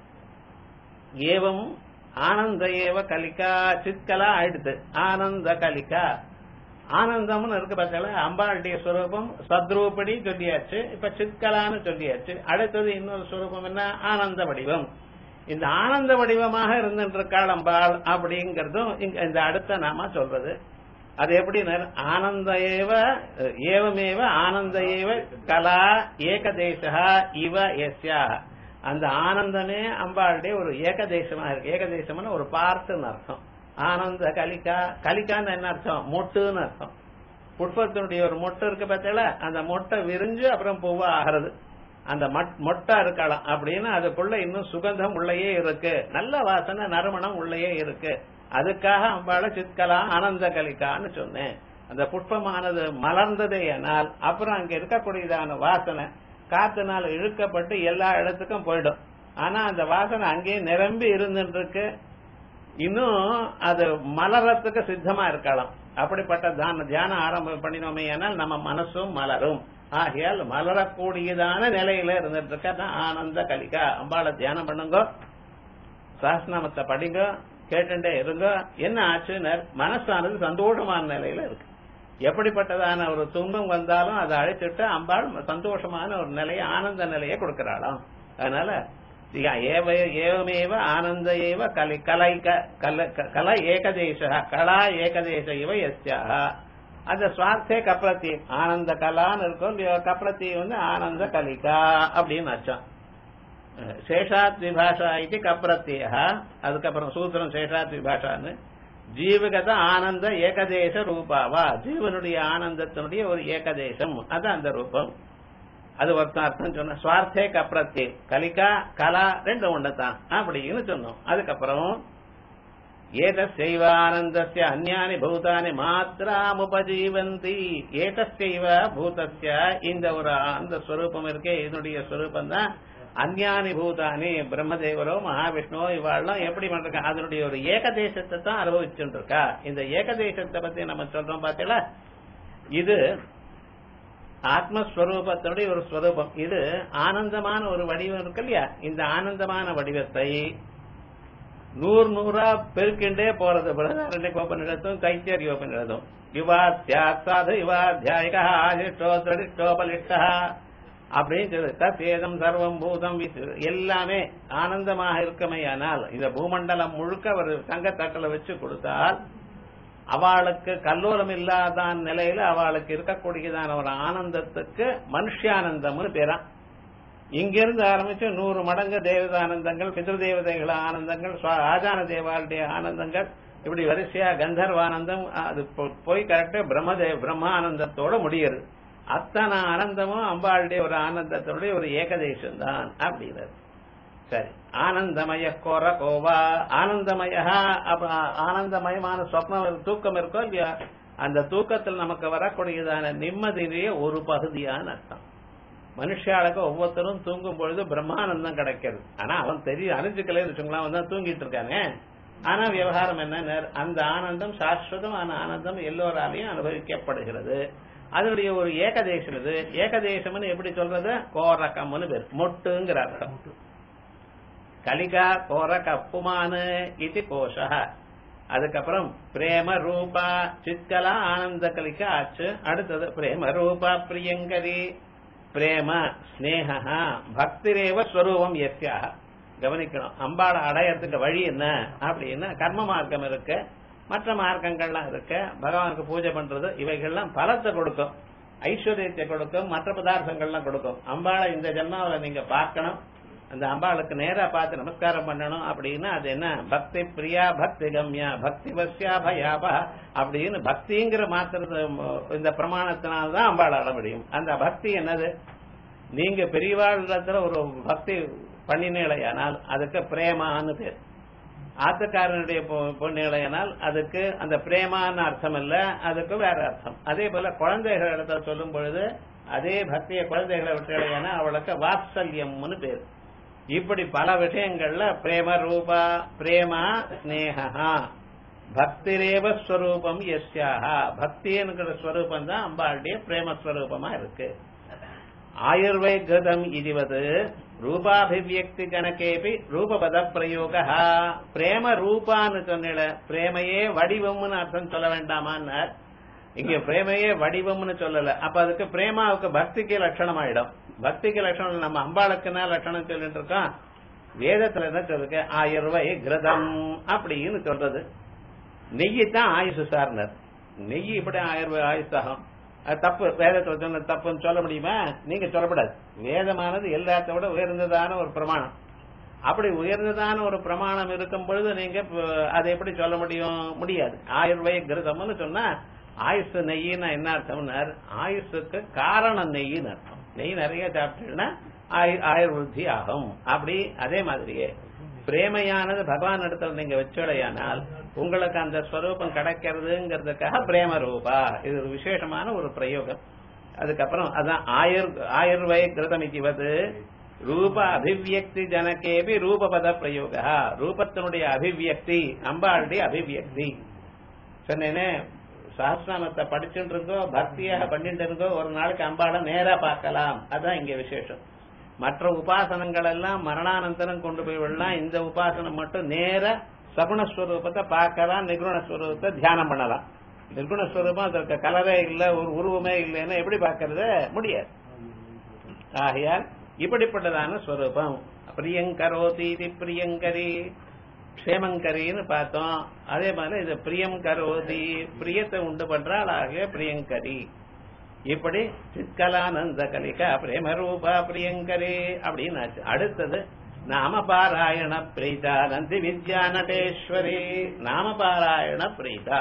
ஏவம் ஆனந்த ஏவ கலிகா சித்கலா ஆயிடுது ஆனந்த கலிகா ஆனந்தம்னு இருக்கு பார்த்தீங்களா அம்பாளுடைய ஸ்வரூபம் சத்ரூபடி சொல்லியாச்சு இப்ப சித்கலான்னு சொல்லியாச்சு அடுத்தது இன்னொரு ஸ்வரூபம் என்ன ஆனந்த வடிவம் இந்த ஆனந்த வடிவமாக இருந்திருக்காள் அம்பாள் அப்படிங்கறதும் இங்க இந்த அடுத்த நாம சொல்றது அது எப்படி ஆனந்த ஏவ ஏவமேவ ஆனந்த ஏவ கலா ஏகதேசா இவ எஸ்யா அந்த ஆனந்தமே அம்பாளுடைய ஒரு ஏகதேசமா இருக்கு ஏகதேசம்னு ஒரு பார்ட்டுன்னு அர்த்தம் ஆனந்த கலிகா கலிகான்னு என்ன அர்த்தம் மொட்டுன்னு அர்த்தம் புஷ்பத்தினுடைய ஒரு மொட்டு இருக்கு பார்த்தீங்களா அந்த மொட்டை விரிஞ்சு அப்புறம் பூவா ஆகிறது அந்த மட்- மொட்டா இருக்கலாம் அப்படின்னு அதுக்குள்ள இன்னும் சுகந்தம் உள்ளேயே இருக்கு நல்ல வாசனை நறுமணம் உள்ளேயே இருக்கு அதுக்காக அம்பாள சித்கலா ஆனந்த கலிகான்னு சொன்னேன் அந்த புஷ்பமானது மலர்ந்ததே ஆனால் அப்புறம் அங்க இருக்கக்கூடியதான வாசனை காத்துனால இழுக்கப்பட்டு எல்லா இடத்துக்கும் போயிடும் ஆனா அந்த வாசனை அங்கேயே நிரம்பி இருந்துட்டு இருக்கு இன்னும் அது மலரத்துக்கு சித்தமா இருக்கலாம் அப்படிப்பட்ட தான தியானம் ஆரம்பம் பண்ணினோமே ஆனால் நம்ம மனசும் மலரும் ஆகையால் மலரக்கூடியதான நிலையில இருந்துட்டு இருக்க அதான் ஆனந்த கலிகா அம்பாளை தியானம் பண்ணுங்க சாஸ்நாமத்தை படிங்க கேட்டுட்டே இருங்க என்ன ஆச்சுன்னு மனசானது சந்தோஷமான நிலையில இருக்கு எப்படிப்பட்டதான ஒரு துன்பம் வந்தாலும் அதை அழைச்சிட்டு அம்பாள் சந்தோஷமான ஒரு நிலையை ஆனந்த நிலையை கொடுக்கிறாளாம் அதனால இக ஏவ ஏவமேவ ஆனந்த ஏவ கலை கலை க- கல க- கலை ஏகதேச கலா ஏகதேச இவ எஸ்யா அந்த சுவார்த்தே கப்ரத்தி ஆனந்த கலான்னு இருக்கும் இல்லையோ கப்ரத்தி வந்து ஆனந்த கலிகா அப்படின்னு அர்த்தம் சேஷாத் விபாஷா இது கப்ரத்திய அதுக்கப்புறம் சூத்திரம் சேஷாத் விபாஷான்னு ஜீவகத ஆனந்த ஏகதேச ரூபாவா ஜீவனுடைய ஆனந்தத்தினுடைய ஒரு ஏகதேசம் அது அந்த ரூபம் அது ஒருத்தன் அர்த்தம் சொன்ன சுவார்த்தே கப்ரத்தி கலிகா கலா ரெண்டு ஒண்ணுதான் அப்படின்னு சொன்னோம் அதுக்கப்புறம் ஏதஸ்யைவானந்தஸ்ய அந்யானி பூதானி மாத்திராமுபஜீவந்தி ஏதஸ்யைவ பூதஸ்ய இந்த ஒரு அந்த ஸ்வரூபம் இருக்கே இதனுடைய ஸ்வரூபம் தான் அந்யானி பூதானி பிரம்மதேவரோ மகாவிஷ்ணுவோ இவாள்லாம் எப்படி பண்றாங்க அதனுடைய ஒரு ஏகதேசத்தை தான் அனுபவிச்சுட்டு இருக்கா இந்த ஏகதேசத்தை பத்தி நம்ம சொல்றோம் பாத்தீங்களா இது ஆத்மஸ்வரூபத்தினுடைய ஒரு ஸ்வரூபம் இது ஆனந்தமான ஒரு வடிவம் இருக்கு இல்லையா இந்த ஆனந்தமான வடிவத்தை நூறு நூறா பெருக்கின்றே போறது பிரதாரண்ய கோபனிடத்தும் தைத்தியர் கோபனிடத்தும் யுவாத்தியாசாது யுவாத்தியாயிகா ஆதிஷ்டோ திருஷ்டோபலிஷ்டா அப்படின்னு சொல்லி தசேதம் சர்வம் பூதம் விசு- எல்லாமே ஆனந்தமாக இருக்கமையானால் இந்த பூமண்டலம் முழுக்க ஒரு தங்கத்தட்டில் வச்சு கொடுத்தால் அவளுக்கு கல்லூரம் இல்லாதான் நிலையில அவளுக்கு இருக்கக்கூடியதான ஒரு ஆனந்தத்துக்கு மனுஷியானந்தம்னு பேரா இங்கிருந்து ஆரம்பிச்சு நூறு மடங்கு தேவதானந்தங்கள் பிதிருதேவதைகள் ஆனந்தங்கள் சுவா- ஆஜான தேவாளுடைய ஆனந்தங்கள் இப்படி வரிசையா கந்தர்வானந்தம் அது போ- போய் கரெக்டா பிரம்மதேவ பிரம்மானந்தத்தோட முடியுது அத்தனை ஆனந்தமும் அம்பாளுடைய ஒரு ஆனந்தத்தோடைய ஒரு ஏகதேசம் தான் அப்படிங்கிறது சரி ஆனந்தமய கோர கோவா ஆனந்தமய அப்ப ஆனந்தமயமான சொப்னம் தூக்கம் இருக்கோ இல்லையா அந்த தூக்கத்தில் நமக்கு வரக்கூடியதான நிம்மதியிலேயே ஒரு பகுதியான அர்த்தம் மனுஷாளுக்கு ஒவ்வொருத்தரும் தூங்கும் பொழுது பிரம்மானந்தம் கிடைக்கிறது ஆனா அவன் தெரிய அறிஞ்சுக்கலே வச்சுங்களா அவன் தான் தூங்கிட்டு இருக்கானே ஆனா விவகாரம் என்ன அந்த ஆனந்தம் சாஸ்வதமான ஆனந்தம் எல்லோராலையும் அனுபவிக்கப்படுகிறது அதனுடைய ஒரு ஏகதேசம் இது ஏகதேசம்னு எப்படி சொல்றது கோரக்கம்னு பேர் மொட்டுங்கிற அர்த்தம் கலிகா கோரக புமானு இது கோஷ அதுக்கப்புறம் பிரேம ரூபா சித்கலா ஆனந்த கலிகா ஆச்சு அடுத்தது பிரேம ரூபா பிரியங்கரி பிரேம ஸ்னேகா பக்திரேவ ஸ்வரூபம் எஸ்யாக கவனிக்கணும் அம்பாளை அடையறதுக்கு வழி என்ன அப்படின்னா கர்ம மார்க்கம் இருக்கு மற்ற மார்க்கங்கள்லாம் இருக்கு பகவானுக்கு பூஜை பண்றது இவைகள்லாம் பலத்தை கொடுக்கும் ஐஸ்வர்யத்தை கொடுக்கும் மற்ற பதார்த்தங்கள்லாம் கொடுக்கும் அம்பாளை இந்த ஜென்மாவில நீங்க பார்க்கணும் அந்த அம்பாளுக்கு நேரா பார்த்து நமஸ்காரம் பண்ணணும் அப்படின்னா அது என்ன பக்தி பிரியா பக்தி கம்யா பக்தி வசியா பயாபா அப்படின்னு பக்திங்கிற மாத்திரத்தை இந்த பிரமாணத்தினால்தான் அம்பாள் ஆட முடியும் அந்த பக்தி என்னது நீங்க பெரியவாழ்ல ஒரு பக்தி பண்ணினேலையானால் அதுக்கு பிரேமான்னு பேர் ஆத்துக்காரனுடைய பொண்ணுகளையானால் அதுக்கு அந்த பிரேமான அர்த்தம் இல்ல அதுக்கு வேற அர்த்தம் அதே போல குழந்தைகள் இடத்துல சொல்லும் பொழுது அதே பக்திய குழந்தைகளை விட்டுடையானா அவளுக்கு வாத்சல்யம்னு பேர் இப்படி பல விஷயங்கள்ல பிரேம ரூபா பிரேமா ஸ்னேகா பக்திரேவ ஸ்வரூபம் எஸ்யாஹா பக்திங்கிற ஸ்வரூபம் தான் அம்பாளுடைய பிரேமஸ்வரூபமா இருக்கு ஆயுர்வை கிருதம் இதுவது ரூபாபிவியக்தி கணக்கேபி ரூபபத பிரயோக பிரேம ரூபான்னு சொன்ன பிரேமையே வடிவம்னு அர்த்தம் சொல்ல வேண்டாமான்னு இங்க பிரேமையே வடிவம்னு சொல்லல அப்ப அதுக்கு பிரேமாவுக்கு பக்திக்கு லட்சணம் ஆயிடும் பக்திக்கு லட்சணம் நம்ம அம்பாளுக்குன்னா லட்சணம் சொல்லிட்டு இருக்கோம் வேதத்துல என்ன சொல்லுங்க ஆயுர்வை கிருதம் அப்படின்னு சொல்றது நெய்யி தான் ஆயுசு சார்னர் நெய் இப்படி ஆயுர்வை ஆயுசாகும் அது தப்பு வேதத்துல சொன்ன தப்புன்னு சொல்ல முடியுமா நீங்க சொல்லப்படாது வேதமானது எல்லாத்த விட உயர்ந்ததான ஒரு பிரமாணம் அப்படி உயர்ந்ததான ஒரு பிரமாணம் இருக்கும் பொழுது நீங்க அதை எப்படி சொல்ல முடியும் முடியாது ஆயுர்வேய கிருதம்னு சொன்னா ஆயுசு நெய்யின்னா என்ன அர்த்தம்னார் ஆயுசுக்கு காரண நெய்யின்னு அர்த்தம் நெய் நிறைய சாப்பிட்டீங்கன்னா ஆயுர்வருத்தி ஆகும் அப்படி அதே மாதிரியே பிரேமையானது பகவான் இடத்துல நீங்க வச்சோடையானால் உங்களுக்கு அந்த ஸ்வரூபம் கிடைக்கிறதுங்கிறதுக்காக பிரேம ரூபா இது ஒரு விசேஷமான ஒரு பிரயோகம் அதுக்கப்புறம் அதான் ஆயுர் ஆயுர்வை கிருதம் இதுவது ரூப அபிவியக்தி ஜனகேபி ரூபபத பிரயோக ரூபத்தினுடைய அபிவியக்தி அம்பாளுடைய அபிவியக்தி சொன்னேனே சாஸ்திராமத்தை படிச்சுட்டு இருந்தோ பக்தியாக பண்ணிட்டு இருந்தோ ஒரு நாளைக்கு அம்பாளை நேரா பார்க்கலாம் அதான் இங்க விசேஷம் மற்ற உபாசனங்கள் எல்லாம் மரணானந்தரம் கொண்டு போய் விடலாம் இந்த உபாசனம் மட்டும் நேர சகுணஸ்வரூபத்தை பார்க்கலாம் நிகுணஸ்வரூபத்தை தியானம் பண்ணலாம் நிர்குணஸ்வரூபம் அதற்கு கலரே இல்ல ஒரு உருவமே இல்லைன்னா எப்படி பார்க்கறது முடியாது ஆகையால் இப்படிப்பட்டதான ஸ்வரூபம் பிரியங்கரோதி பிரியங்கரி க்ஷேமங்கரின்னு பார்த்தோம் அதே மாதிரி இது பிரியம் கரோதி பிரியத்தை உண்டு பண்றாள் ஆகிய பிரியங்கரி இப்படி சித்கலானந்த கலிகா பிரேம ரூபா பிரியங்கரி அப்படின்னு ஆச்சு அடுத்தது நாமபாராயண பிரீதா நந்தி வித்யா நடேஸ்வரி நாமபாராயண பிரீதா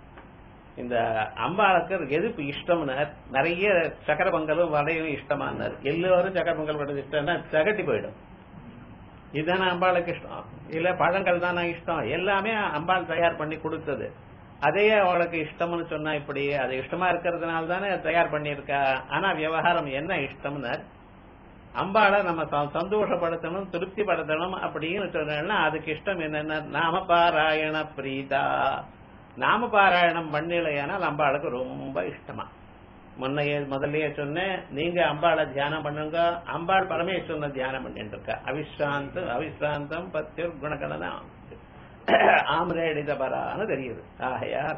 இந்த அம்பாளுக்கு எது இஷ்டம்னார் நிறைய சக்கர பொங்கலும் வடையும் இஷ்டமானார் எல்லாரும் சக்கர பொங்கல் வடை இஷ்டம்னா தகட்டி போயிடும் இதுதானே அம்பாளுக்கு இஷ்டம் இல்ல பழங்கள் தானே இஷ்டம் எல்லாமே அம்பாள் தயார் பண்ணி கொடுத்தது அதே அவளுக்கு இஷ்டம்னு சொன்னா இப்படி அது இஷ்டமா இருக்கிறதுனால தானே தயார் பண்ணியிருக்கா ஆனா விவகாரம் என்ன இஷ்டம்னு அம்பாளை நம்ம சந்தோஷப்படுத்தணும் திருப்திப்படுத்தணும் அப்படின்னு சொன்னா அதுக்கு இஷ்டம் என்னன்னா நாம பாராயண பிரீதா நாம பாராயணம் பண்ணலையானால் அம்பாளுக்கு ரொம்ப இஷ்டமா முன்னையே முதல்லயே சொன்னேன் நீங்க அம்பாளை தியானம் பண்ணுங்க அம்பாள் பரமேஸ்வரனை தியானம் பண்ணிட்டு இருக்க அவிஸ்ராந்தம் அவிஸ்ராந்தம் பத்திர் குணகணனா ஆம்ரேடித பரான்னு தெரியுது ஆகையார்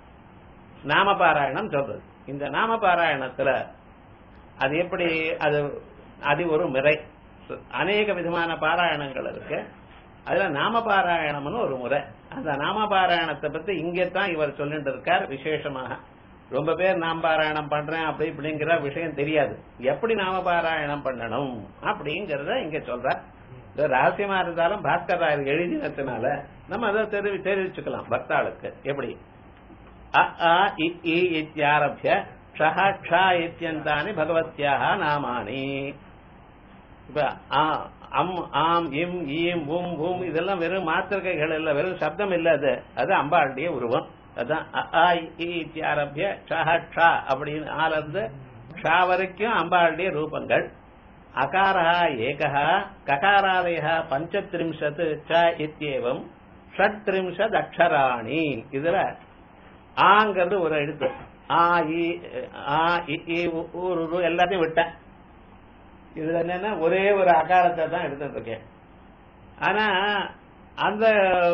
நாமபாராயணம் சொல்றது இந்த நாமபாராயணத்துல அது எப்படி அது அது ஒரு முறை அநேக விதமான பாராயணங்கள் இருக்கு அதுல நாமபாராயணம்னு ஒரு முறை அந்த நாமபாராயணத்தை பத்தி இங்கத்தான் இவர் சொல்லிட்டு இருக்கார் விசேஷமாக ரொம்ப பேர் நாம் பாராயணம் பண்றேன் அப்படி இப்படிங்கிற விஷயம் தெரியாது எப்படி நாம பாராயணம் பண்ணணும் அப்படிங்கறத இங்க சொல்ற இது ரகசியமா இருந்தாலும் பாஸ்கர் ராயர் எழுதினதுனால நம்ம அதை தெரிவி தெரிவிச்சுக்கலாம் பக்தாளுக்கு எப்படி அ ஆ இ இ இத்தியாரபிய க்ஷஹ க்ஷா இத்தியந்தானி பகவத்யாக நாமானி இப்ப ஆ அம் ஆம் இம் ஈம் உம் உம் இதெல்லாம் வெறும் மாத்திரைகள் இல்ல வெறும் சப்தம் இல்ல அது அது அம்பாளுடைய உருவம் அதான் ஆரம்பிய ஷா அப்படின்னு ஆலந்து ஷா வரைக்கும் அம்பாளுடைய ரூபங்கள் அகாரா ஏகா ககாராலய பஞ்சத்ரிம்சத் ச இத்தியேவம் ஷட்ரிம்சத் அக்ஷராணி இதுல ஆங்கிறது ஒரு எழுத்து ஆ இ ஆ இ ஊரு எல்லாத்தையும் விட்டேன் இதுல என்னன்னா ஒரே ஒரு அகாரத்தை தான் எடுத்துட்டு இருக்கேன் ஆனா அந்த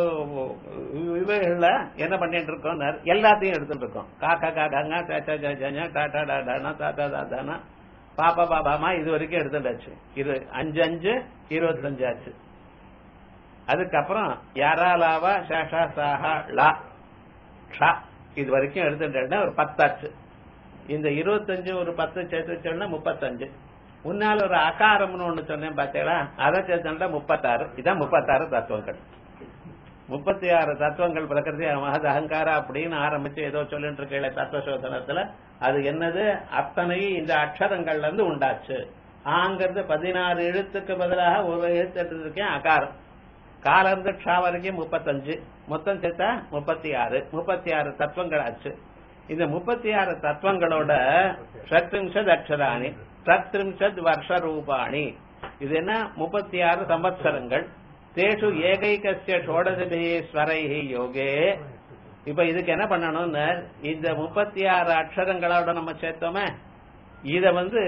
இவைகள்ல என்ன பண்ணிட்டு இருக்கோம் எல்லாத்தையும் எடுத்துட்டு இருக்கோம் காக்கா காக்காங்க சாச்சா சாச்சாங்க டாடா டாடானா தாத்தா தாத்தானா பாப்பா பாபாமா இது வரைக்கும் எடுத்துட்டாச்சு இது அஞ்சு அஞ்சு இருபத்தஞ்சு ஆச்சு அதுக்கப்புறம் யாராலாவா ஷாஷா சாஹா லா ஷா இது வரைக்கும் எடுத்துட்டேன்னா ஒரு பத்தாச்சு இந்த இருபத்தஞ்சு ஒரு பத்து சேர்த்து சொன்னா முப்பத்தஞ்சு முன்னால ஒரு அகாரம்னு ஒண்ணு சொன்னேன் பாத்தீங்களா அதை சேர்த்தா முப்பத்தாறு இதான் முப்பத்தாறு தத்துவங்கள் முப்பத்தி ஆறு தத்துவங்கள் பிரகிருதி மகது அகங்காரம் அப்படின்னு ஆரம்பிச்சு ஏதோ சொல்லிட்டு இருக்கீங்களே தத்துவ சோதனத்துல அது என்னது அத்தனையும் இந்த அக்ஷரங்கள்ல இருந்து உண்டாச்சு ஆங்கிறது பதினாறு எழுத்துக்கு பதிலாக ஒரு எழுத்து இருக்கேன் அகாரம் கால இருந்து க்ஷா வரைக்கும் முப்பத்தஞ்சு மொத்தம் சேர்த்தா முப்பத்தி ஆறு முப்பத்தி ஆறு தத்துவங்கள் ஆச்சு இந்த முப்பத்தி ஆறு தத்துவங்களோட ஷத்ரிம்சத் அக்ஷராணி ஷத்ரிம்சத் வருஷ ரூபாணி இது என்ன முப்பத்தி ஆறு சம்பத்சரங்கள் தேஷு ஏகைகசிய ஷோடசபி ஸ்வரைஹி யோகே இப்ப இதுக்கு என்ன பண்ணணும்னு இந்த முப்பத்தி ஆறு அக்ஷரங்களோட நம்ம சேர்த்தோமே இத வந்து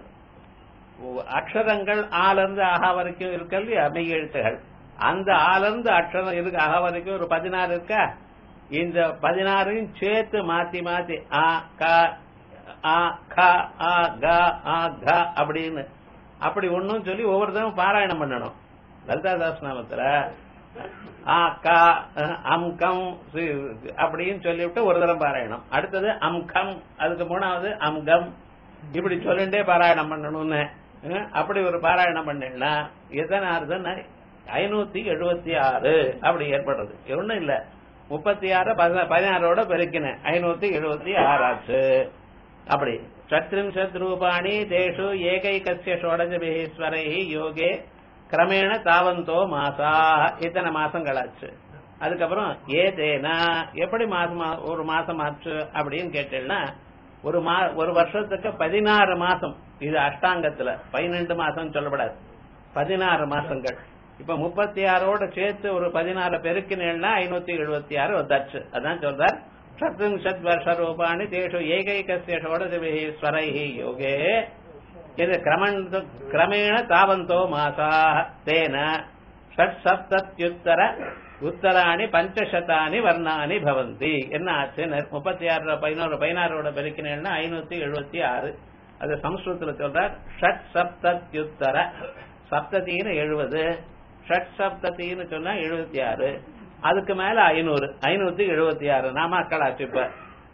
அக்ஷரங்கள் ஆலிருந்து ஆஹா வரைக்கும் இருக்கல் மெய் எழுத்துகள் அந்த ஆலிருந்து அக்ஷரம் இருக்கு ஆஹா வரைக்கும் ஒரு பதினாறு இருக்கா இந்த பதினாறையும் சேர்த்து மாத்தி மாத்தி ஆ கா ஆ க ஆ க ஆ க அப்படின்னு அப்படி ஒன்னும் சொல்லி ஒவ்வொருத்தரும் பாராயணம் பண்ணணும் லலிதாதாஸ் நாமத்துல ஆ கா அம்கம் அப்படின்னு சொல்லிவிட்டு ஒரு தரம் பாராயணம் அடுத்தது அம்கம் அதுக்கு மூணாவது அம்கம் இப்படி சொல்லிட்டே பாராயணம் பண்ணணும்னு அப்படி ஒரு பாராயணம் பண்ணா எத்தனை ஆறுதுன்னா ஐநூத்தி எழுபத்தி ஆறு அப்படி ஏற்படுறது ஒண்ணும் இல்ல முப்பத்தி ஆறு பதினாறோட பெருக்கினேன் ஐநூத்தி எழுபத்தி ஆறாச்சு அப்படி சத்ரிம்சத் ரூபாணி தேஷு ஏகைகசிய ஷோடஜபீஸ்வரை யோகே கிரமேண தாவந்தோ மாசா இத்தனை மாசங்களாச்சு அதுக்கப்புறம் ஏதேனா எப்படி மாசம் ஒரு மாசம் ஆச்சு அப்படின்னு கேட்டேன்னா ஒரு மா ஒரு வருஷத்துக்கு பதினாறு மாசம் இது அஷ்டாங்கத்துல பதினெண்டு மாசம் சொல்லப்படாது பதினாறு மாசங்கள் இப்ப முப்பத்தி ஆறோட சேர்த்து ஒரு பதினாறு பெருக்கினேன்னா ஐநூத்தி எழுபத்தி ஆறு வந்தாச்சு அதான் சொல்றார் சத்ரிம்சத் வருஷ ரூபாணி தேஷு ஏகைகசிய ஷோடசபிஹி ஸ்வரைஹி யோகே இது கிரமேண தாவந்தோ மாசா தேன ஷட் சப்தத்யுத்தர உத்தராணி பஞ்சசதானி வர்ணானி பவந்தி என்ன ஆச்சு முப்பத்தி ஆறு பதினோரு பதினாறோட பெருக்கினேன்னா ஐநூத்தி எழுபத்தி ஆறு அது சம்ஸ்கிருதத்துல சொல்றார் ஷட் சப்தத்யுத்தர சப்தத்தின்னு எழுபது ஷட் சப்தத்தின்னு சொன்னா எழுபத்தி ஆறு அதுக்கு மேல ஐநூறு ஐநூத்தி எழுபத்தி ஆறு நாமாக்கள் ஆச்சு இப்ப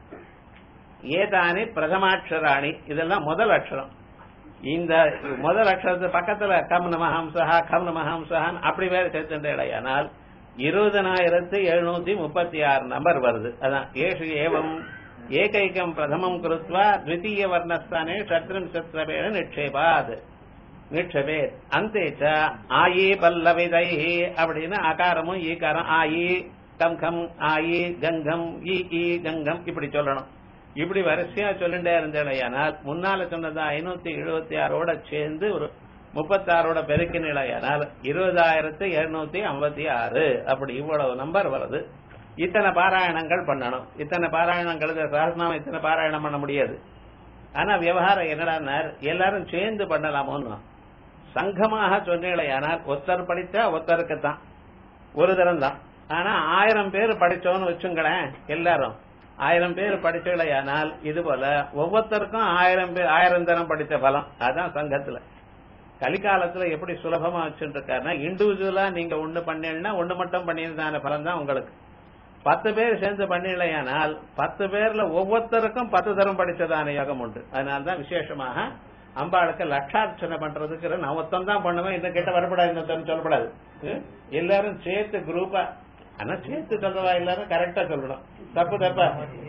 ஏதானி பிரதமாட்சராணி இதெல்லாம் முதல் அக்ஷரம் இந்த முதல் அக்ஷரத்து பக்கத்துல கம் நமஹம்சஹா கம் நமஹம்சஹான் அப்படி வேற சேர்த்துடையானால் இருபதனாயிரத்து எழுநூத்தி முப்பத்தி ஆறு நம்பர் வருது அதான் ஏஷு ஏவம் ஏகைக்கம் பிரதமம் குருத்வா த்விதீய வர்ணஸ்தானே ஷத்ரிம்சத்ரபேண நிக்ஷேபாத் நிக்ஷபேத் அந்தேச்ச ஆயி பல்லவிதைஹி அப்படின்னு அகாரமும் ஈகாரம் ஆயி கம் கம் ஆயி கங்கம் ஈ ஈ கங்கம் இப்படி சொல்லணும் இப்படி வரிசையா சொல்லிட்டே இருந்தேனால் முன்னால சொன்னது ஐநூத்தி எழுபத்தி ஆறோட சேர்ந்து ஒரு முப்பத்தாறோட பெருக்கி நிலையானால் இருபதாயிரத்து இருநூத்தி ஐம்பத்தி ஆறு அப்படி இவ்வளவு நம்பர் வருது இத்தனை பாராயணங்கள் பண்ணணும் இத்தனை பாராயணங்கள் சஹஸ்நாமம் இத்தனை பாராயணம் பண்ண முடியாது ஆனா விவகாரம் என்னடா எல்லாரும் சேர்ந்து பண்ணலாமோன்னு சங்கமாக சொன்னீங்களேயானால் ஒருத்தர் படித்தா ஒருத்தருக்குத்தான் ஒரு தரம் தான் ஆனா ஆயிரம் பேர் படிச்சோன்னு வச்சுங்களேன் எல்லாரும் ஆயிரம் பேர் படிச்சவளையானால் இது போல ஒவ்வொருத்தருக்கும் ஆயிரம் பேர் ஆயிரம் தரம் படித்த பலம் அதான் சங்கத்துல கலிகாலத்துல எப்படி சுலபமா வச்சுட்டு இருக்காருன்னா இண்டிவிஜுவலா நீங்க ஒண்ணு பண்ணீங்கன்னா ஒண்ணு மட்டும் பண்ணியிருந்தான பலம் தான் உங்களுக்கு பத்து பேர் சேர்ந்து பண்ணலையானால் பத்து பேர்ல ஒவ்வொருத்தருக்கும் பத்து தரம் படிச்சதான யோகம் உண்டு அதனாலதான் விசேஷமாக அம்பாளுக்கு லட்சார்ச்சனை பண்றதுக்கு நான் ஒருத்தன் தான் பண்ணுவேன் இந்த கிட்ட வரப்படாது இன்னொருத்தன் சொல்லப்படாது எல்லாரும் சேர்த்து குரூப்பா ஆனா சேர்த்து சொல்றதா எல்லாரும் கரெக்டா சொல்லணும் தப்பு தப்பா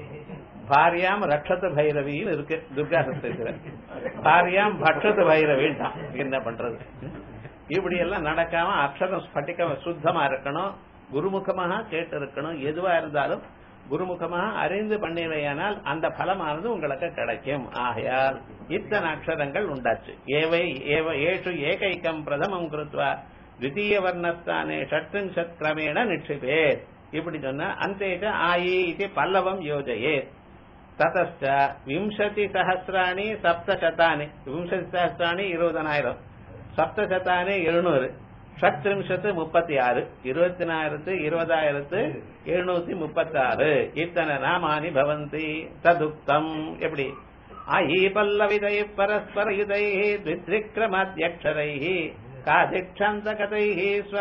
பாரியாம் ரட்சத்து பைரவின்னு இருக்கு துர்கா சப்தத்துல பாரியாம் பட்சத்து பைரவின்னு தான் என்ன பண்றது இப்படி எல்லாம் நடக்காம அக்ஷரம் ஸ்பட்டிக்க சுத்தமா இருக்கணும் குருமுகமாக கேட்டு இருக்கணும் எதுவா இருந்தாலும் குருமுகமாக அறிந்து பண்ணினையானால் அந்த பலமானது உங்களுக்கு கிடைக்கும் ஆகையால் இத்தனை அக்ஷரங்கள் உண்டாச்சு ஏவை ஏவ ஏஷு ஏகைக்கம் பிரதமம் கிருத்வா द्वितीय वर्णस्थाने षट्त्रिंशत् क्रमेण निक्षिपेत् இப்படி சொன்னா அந்தேஜ ஆயி இது பல்லவம் யோஜயேத் ததச்ச விம்சதி சஹசிராணி சப்தசதானி விம்சதி சஹசிராணி இருபதனாயிரம் சப்தசதானி எழுநூறு ஷத்ரிம்ஷத்து முப்பத்தி ஆறு இருபத்தி நாயிரத்து இருபதாயிரத்து எழுநூத்தி முப்பத்தி ஆறு இத்தனை நாமானி பவந்தி ததுக்தம் எப்படி அஹி பல்லவிதை பரஸ்பர யுதை द्वित्रिक्रमाद्यक्षरै काधिक्षान्तकतैः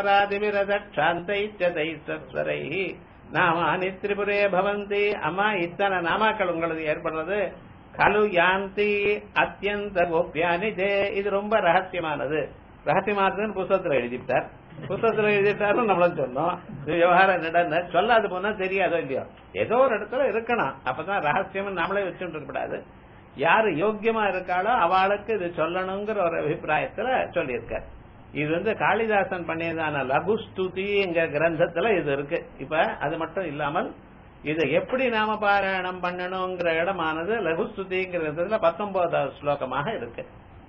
स्वरादिविरदक्षान्तैत्यதைஸ்வரைः நாமானி திரிபுரே பவந்தி அம்மா இத்தனை நாமாக்கள் உங்களுக்கு ஏற்படுறது கலு யாந்தி அத்தியந்த கோப்பியானி ஜே இது ரொம்ப ரகசியமானது ரகசியமானதுன்னு புத்தகத்துல எழுதிட்டார் புத்தகத்துல எழுதிட்டாரும் நம்மளும் சொன்னோம் இது விவகாரம் நடந்த சொல்லாது போனா தெரியாதோ இல்லையோ ஏதோ ஒரு இடத்துல இருக்கணும் அப்பதான் ரகசியம் நம்மளே வச்சுட்டு இருக்கக்கூடாது யாரு யோக்கியமா இருக்காளோ அவளுக்கு இது சொல்லணுங்கிற ஒரு அபிப்பிராயத்துல சொல்லியிருக்கார் இது வந்து காளிதாசன் பண்ணியதான லகு ஸ்துதிங்கிற கிரந்தத்துல இது இருக்கு இப்ப அது மட்டும் இல்லாமல் இதை எப்படி நாம பாராயணம் பண்ணணுங்கிற இடமானது லகுஸ்துதிங்கிற கிரந்தத்துல பத்தொன்பதாவது ஸ்லோகமாக இருக்கு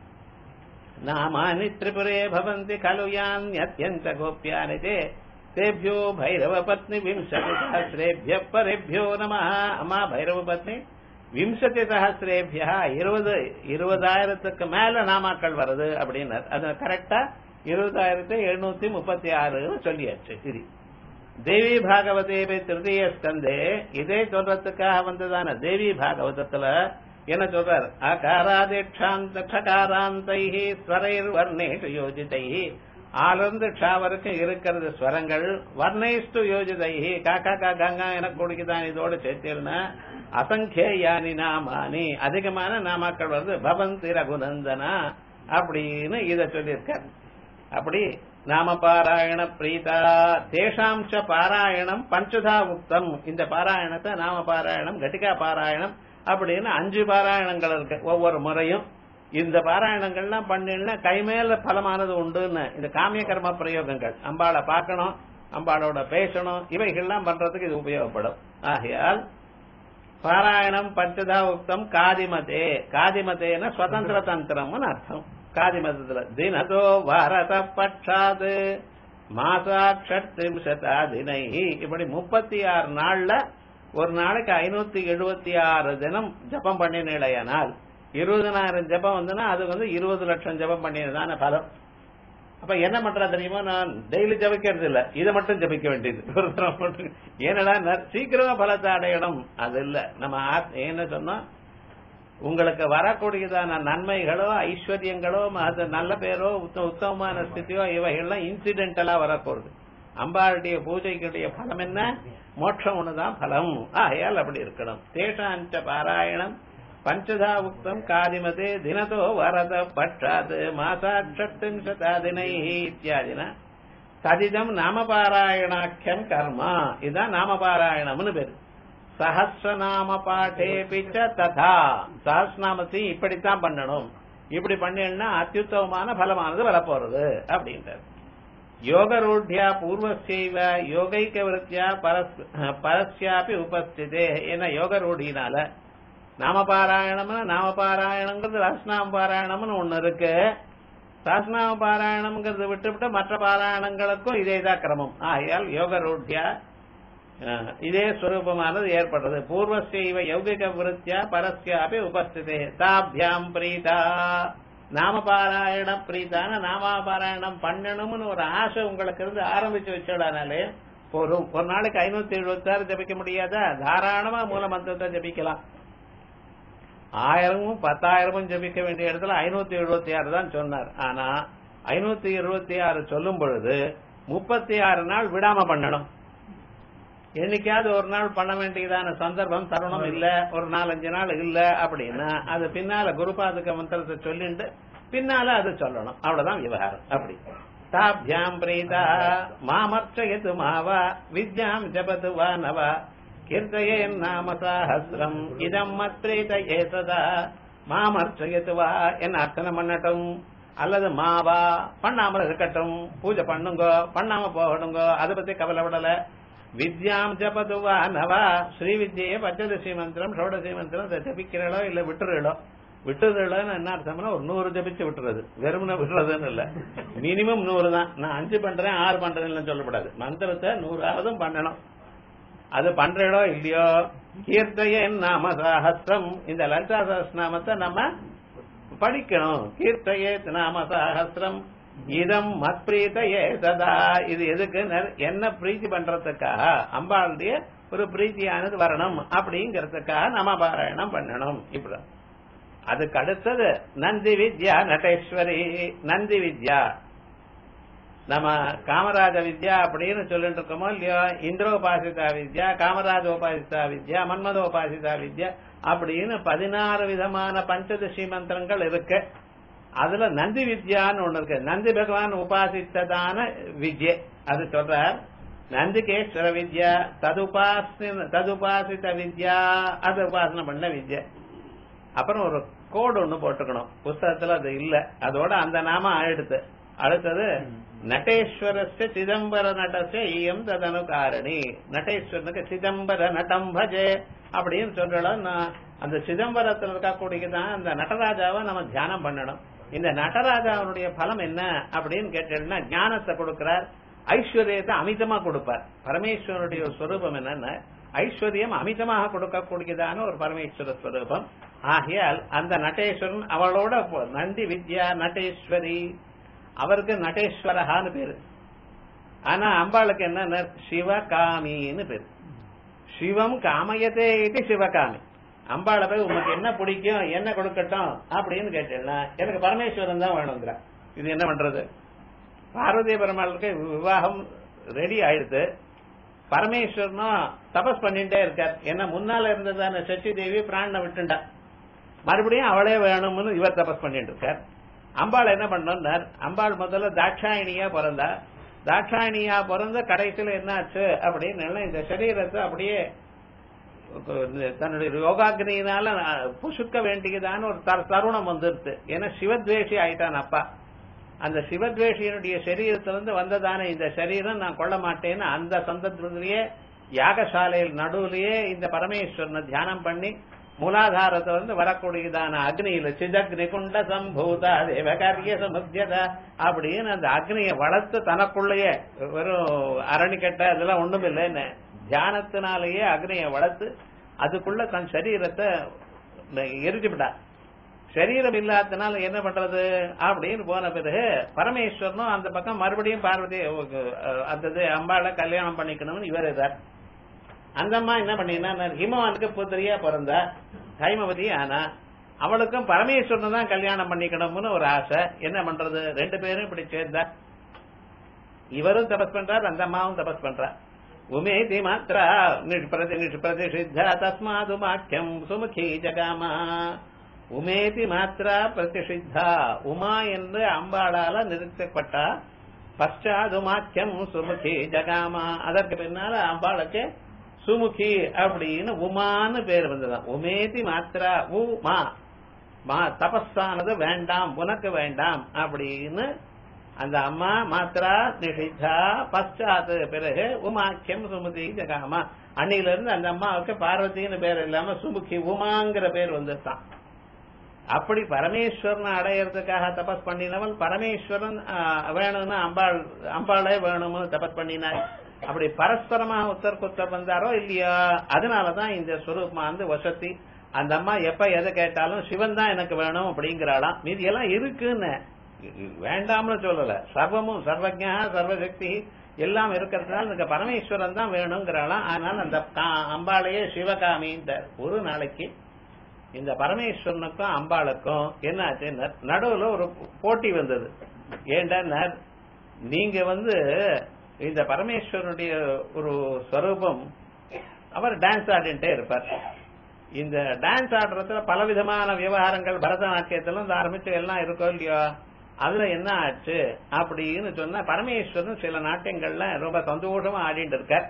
நாமானி திரிபுரே பவந்தி கலு யான்யத்யந்த கோப்பியானி தே தேபியோ பைரவ பத்னி விம்சதி சஹசிரேபிய பரேபியோ நம அம்மா பைரவ பத்னி விம்சதி சஹசிரேபியா இருபது இருபதாயிரத்துக்கு மேல நாமாக்கள் வருது அப்படின்னார் அது கரெக்டா இருபதாயிரத்தி எழுநூத்தி முப்பத்தி ஆறுன்னு சொல்லியாச்சு இது தேவி பாகவதே திருதீய ஸ்கந்தே இதே சொல்றதுக்காக வந்ததான தேவி பாகவதத்துல என்ன சொல்றார் அகாராதிக்ஷாந்த ஷகாராந்தை ஸ்வரைர் வர்ணேஷு யோஜிதை ஆலிருந்து ஷா வரைக்கும் இருக்கிறது ஸ்வரங்கள் வர்ணேஷ்டு யோஜிதை காக்கா கா கங்கா எனக்கு கொடுக்குதான் இதோட சேர்த்திருந்தா அசங்கேயானி நாமானி அதிகமான நாமாக்கள் வருது பவந்தி ரகுநந்தனா அப்படின்னு இத சொல்லியிருக்கார் அப்படி நாம பாராயண பிரீதா தேஷாம்ச பாராயணம் பஞ்சதா உக்தம் இந்த பாராயணத்தை நாம பாராயணம் கட்டிகா பாராயணம் அப்படின்னு அஞ்சு பாராயணங்கள் இருக்கு ஒவ்வொரு முறையும் இந்த பாராயணங்கள்லாம் பண்ணினா கைமேல பலமானது உண்டுன்னு இந்த காமிய கர்ம பிரயோகங்கள் அம்பாளை பார்க்கணும் அம்பாளோட பேசணும் இவைகள்லாம் பண்றதுக்கு இது உபயோகப்படும் ஆகையால் பாராயணம் பஞ்சதா உக்தம் காதிமதே காதிமதேன சுதந்திர தந்திரம்னு அர்த்தம் காதிமதத்துல தினதோ பாரத பட்சாது மாசாட்சத்ரிம்சதா தினை இப்படி முப்பத்தி ஆறு நாள்ல ஒரு நாளைக்கு ஐநூத்தி எழுபத்தி ஆறு தினம் ஜபம் பண்ணினால் இருபதனாயிரம் ஜபம் வந்துன்னா அது வந்து இருபது லட்சம் ஜபம் பண்ணினதான பலம் அப்ப என்ன பண்றா தெரியுமா நான் டெய்லி ஜபிக்கிறது இல்ல இதை மட்டும் ஜபிக்க வேண்டியது ஒரு தரம் மட்டும் ஏன்னடா ந- சீக்கிரமா பலத்தை அடையணும் அது இல்ல நம்ம ஆத்- என்ன சொன்னோம் உங்களுக்கு வரக்கூடியதான நன்மைகளோ ஐஸ்வர்யங்களோ அது நல்ல பேரோ உத்த- உத்தமமான ஸ்திதியோ இவைகள்லாம் இன்சிடென்டலா வரப்போகுது அம்பாளுடைய பூஜைக்குடைய பலம் என்ன மோட்சம் ஒண்ணுதான் பலம் ஆகையால் அப்படி இருக்கணும் தேஷாஞ்ச பாராயணம் பஞ்சதா உக்தம் காதிமதே தினதோ வரத பட்சாத் மாசாட்சத்தின்சதா தினை இத்தியாதினா ததிதம் நாமபாராயணாக்கியம் கர்மா இதுதான் நாமபாராயணம்னு பேரு சஹசிரநாம பாட்டே பிச்ச ததா சஹஸ்ரநாமத்தையும் இப்படித்தான் பண்ணணும் இப்படி பண்ணா அத்தியுத்தமமான பலமானது வரப்போறது அப்படின்றார் யோகரூಢ್ಯ பூர்வசைவ யோகைக்க விருத்தியா பரஸ் பரஸ்யாபி உபஸ்திதே ஏன்னா யோக ரூಢினால நாமபாராயணம்னா நாமபாராயணங்கிறது ரசநாம பாராயணம்னு ஒண்ணு இருக்கு சாஸ்நாம பாராயணம்ங்கிறத விட்டுவிட்டு மற்ற பாராயணங்களுக்கும் இதேதான் கிரமம் ஆகையால் யோக ரூಢ்யா அஹ், இதே ஸ்வரூபமானது ஏற்படுறது பூர்வசைவ யௌகிக விருத்தியா பரஸ்யாபி உபஸ்திதே தாபியாம் பிரீதா நாமபாராயண பிரீதான நாமபாராயணம் பண்ணணும்னு ஒரு ஆசை உங்களுக்கு இருந்து ஆரம்பிச்சு வச்சோடானாலே போதும் ஒரு நாளைக்கு ஐநூத்தி எழுபத்தி ஆறு ஜபிக்க முடியாதா தாராளமா மூல மந்திரத்தை ஜபிக்கலாம் ஆயிரமும் பத்தாயிரமும் ஜபிக்க வேண்டிய இடத்துல ஐநூத்தி எழுபத்தி ஆறு தான் சொன்னார் ஆனா ஐநூத்தி இருபத்தி ஆறு சொல்லும் பொழுது முப்பத்தி ஆறு நாள் விடாம பண்ணணும் என்னைக்காவது ஒரு நாள் பண்ண வேண்டியதான சந்தர்ப்பம் தருணம் இல்ல ஒரு நாலஞ்சு நாள் இல்ல அப்படின்னா அது பின்னால குருபாதுக மந்திரத்தை சொல்லிட்டு பின்னால அது சொல்லணும் அவ்வளவுதான் விவகாரம் அப்படி தாபியாம் பிரீதா மாமர்ச்சயது மாவா வித்யாம் ஜபது வா நவா கீர்த்தயே நாம சாஹசிரம் இதம் மத்ரீத ஏசதா மாமர்ச்சயது வா என்ன அர்ச்சனை பண்ணட்டும் அல்லது மாவா பண்ணாம இருக்கட்டும் பூஜை பண்ணுங்க பண்ணாம போகணுங்க அதை பத்தி கவலைப்படல வித்யாம் ஜபதுவா நவா ஸ்ரீ வித்யே பஞ்சதசி மந்திரம் ஷோடசி மந்திரம் இதை ஜபிக்கிறீளோ இல்ல விட்டுறீளோ விட்டுறீளோன்னு என்ன அர்த்தம்னா ஒரு நூறு ஜபிச்சு விட்டுறது வெறுமனே விட்டுறதுன்னு இல்ல மினிமம் நூறு தான் நான் அஞ்சு பண்றேன் ஆறு பண்றேன்னு சொல்லக்கூடாது மந்திரத்தை நூறாவதும் பண்ணணும் அது பண்றீளோ இல்லையோ கீர்த்தையே நாம சாஹஸ்ரம் இந்த லலிதா சஹஸ்ரநாமத்தை நம்ம படிக்கணும் கீர்த்தையே நாம சாஹஸ்ரம் இதம் மத்பிரீதையே சதா இது எதுக்கு என்ன பிரீத்தி பண்றதுக்காக அம்பாளுடைய ஒரு பிரீத்தியானது வரணும் அப்படிங்கறதுக்காக நம்ம பாராயணம் பண்ணணும் இப்படிதான் அதுக்கு அடுத்தது நந்தி வித்யா நடேஸ்வரி நந்தி வித்யா நம்ம காமராஜ வித்யா அப்படின்னு சொல்லிட்டு இருக்கோமோ இல்லையோ இந்திரோபாசிதா வித்யா காமராஜ உபாசிதா வித்யா மன்மத உபாசிதா வித்யா அப்படின்னு பதினாறு விதமான பஞ்சதசி மந்திரங்கள் இருக்கு அதுல நந்தி வித்யான்னு ஒண்ணு இருக்கு நந்தி பகவான் உபாசித்ததான வித்யை அது சொல்றார் நந்திகேஸ்வர வித்யா ததுபாசி ததுபாசித வித்யா அது உபாசனை பண்ண வித்யா அப்புறம் ஒரு கோடு ஒண்ணு போட்டுக்கணும் புஸ்தகத்துல அது இல்ல அதோட அந்த நாம ஆயிடுத்து அடுத்தது நட்டேஸ்வரஸ்ய சிதம்பர நடச ஈயம் ததனு காரணி நட்டேஸ்வரனுக்கு சிதம்பர நடம் பஜே அப்படின்னு சொல்றோம் அந்த சிதம்பரத்தில் இருக்கக்கூடியதான் அந்த நடராஜாவை நம்ம தியானம் பண்ணணும் இந்த நடராஜாவுடைய பலம் என்ன அப்படின்னு கேட்டீங்கன்னா ஞானத்தை கொடுக்கிறார் ஐஸ்வர்யத்தை அமிதமா கொடுப்பார் பரமேஸ்வரனுடைய ஸ்வரூபம் என்னன்னா ஐஸ்வர்யம் அமிதமாக கொடுக்கக்கூடியதான ஒரு பரமேஸ்வர ஸ்வரூபம் ஆகையால் அந்த நட்டேஸ்வரன் அவளோட நந்தி வித்யா நட்டேஸ்வரி அவருக்கு நடேஸ்வரஹான்னு பேரு ஆனா அம்பாளுக்கு என்ன சிவகாமின்னு பேரு சிவம் காமயத்தே இது சிவகாமி அம்பாளை போய் உங்களுக்கு என்ன பிடிக்கும் என்ன கொடுக்கட்டும் அப்படின்னு கேட்டேன்னா எனக்கு பரமேஸ்வரன் தான் வேணுங்கிற இது என்ன பண்றது பார்வதி பெருமாளுக்கு விவாகம் ரெடி ஆயிடுது பரமேஸ்வரனும் தபஸ் பண்ணிட்டே இருக்கார் ஏன்னா முன்னால இருந்ததான சச்சி தேவி பிராணனை விட்டுண்டா மறுபடியும் அவளே வேணும்னு இவர் தபஸ் பண்ணிட்டு இருக்கார் அம்பாள் என்ன பண்ணார் அம்பாள் முதல்ல தாட்சாயணியா பிறந்தா தாட்சாயணியா பிறந்த கடைசியில என்னாச்சு அப்படின்னு இந்த சரீரத்தை அப்படியே தன்னுடைய யோகாக்னியினால புசுக்க வேண்டியதான ஒரு தருணம் வந்துருது ஏன்னா சிவத்வேஷி ஆயிட்டான் அப்பா அந்த சிவத்வேஷியனுடைய சரீரத்திலிருந்து வந்ததான இந்த சரீரம் நான் கொள்ள மாட்டேன்னு அந்த சந்தர்ப்பத்திலேயே யாகசாலையில் நடுவுலயே இந்த பரமேஸ்வரனை தியானம் பண்ணி மூலாதாரத்தை வந்து வரக்கூடியதான அக்னியில சிதக்னி குண்ட சம்பூத தேவகாரிய சமுத்தியத அப்படின்னு அந்த அக்னியை வளர்த்து தனக்குள்ளேயே வெறும் அரணிக்கட்டை அதெல்லாம் ஒண்ணும் இல்லைன்னு தியானத்தினாலேயே அக்னியை வளர்த்து அதுக்குள்ள தன் சரீரத்தை எரிச்சுவிட்டா சரீரம் இல்லாதனால என்ன பண்றது அப்படின்னு போன பிறகு பரமேஸ்வரனும் அந்த பக்கம் மறுபடியும் பார்வதி அந்த அம்பாளை கல்யாணம் பண்ணிக்கணும்னு இவர் இதார் அந்த அம்மா என்ன பண்ணினா ஹிமவானுக்கு புத்திரியா பிறந்தா ஹைமவதி ஆனா அவளுக்கும் பரமேஸ்வரன் தான் கல்யாணம் பண்ணிக்கணும்னு ஒரு ஆசை என்ன பண்றது ரெண்டு பேரும் இப்படி சேர்ந்தா இவரும் தபஸ் பண்றார் அந்த அம்மாவும் தபஸ் பண்றா உமேதி மாத்ரா நிஷ்பிரதி நிஷ்பிரதிஷித்தா தஸ்மாது மாக்கியம் சுமுகி ஜகாமா உமேதி மாத்ரா பிரதிஷித்தா உமா என்று அம்பாளால நிறுத்தப்பட்டா பశ్చాது மாக்கியம் சுமுகி ஜகாமா அதற்கு பின்னால அம்பாளுக்கு சுமுகி அப்படின்னு உமான்னு பேர் வந்ததான் உமேதி மாத்ரா உமா மா தபஸானது வேண்டாம் உனக்கு வேண்டாம் அப்படின்னு அந்த அம்மா மாத்ரா நிஷித்தா பశ్చాத் பிறகு உமாக்கியம் சுமுதி ஜகாமா அன்னையில இருந்து அந்த அம்மாவுக்கு பார்வதின்னு பேர் இல்லாம சுமுகி உமாங்கிற பேர் வந்துட்டான் அப்படி பரமேஸ்வரனை அடையறதுக்காக தபஸ் பண்ணினவன் பரமேஸ்வரன் வேணும்னு அம்பாள் அம்பாளே வேணும்னு தபஸ் பண்ணினார் அப்படி பரஸ்பரமா உத்தர் குத்தர் வந்தாரோ இல்லையா அதனாலதான் இந்த ஸ்வரூபமா வந்து வசதி அந்த அம்மா எப்ப எதை கேட்டாலும் சிவன் தான் எனக்கு வேணும் அப்படிங்கிறாளாம் மீதி எல்லாம் இருக்குன்னு வேண்டாம்னு சொல்லல சர்வமும் சர்வஜா சர்வசக்தி எல்லாம் இருக்கிறதுனால இந்த பரமேஸ்வரன் தான் வேணுங்கிறாளாம் ஆனால் அந்த அம்பாளையே சிவகாமின்ற ஒரு நாளைக்கு இந்த பரமேஸ்வரனுக்கும் அம்பாளுக்கும் என்னாச்சு நடுவுல ஒரு போட்டி வந்தது ஏண்டா நீங்க வந்து இந்த பரமேஸ்வரனுடைய ஒரு ஸ்வரூபம் அவர் டான்ஸ் ஆடிட்டே இருப்பார் இந்த டான்ஸ் ஆடுறதுல பலவிதமான விவகாரங்கள் பரதநாட்டியத்திலும் ஆரம்பிச்சு எல்லாம் இருக்கோ இல்லையோ அதுல என்ன ஆச்சு அப்படின்னு சொன்னா பரமேஸ்வரன் சில நாட்டியங்கள்ல ரொம்ப சந்தோஷமா ஆடிட்டு இருக்கார்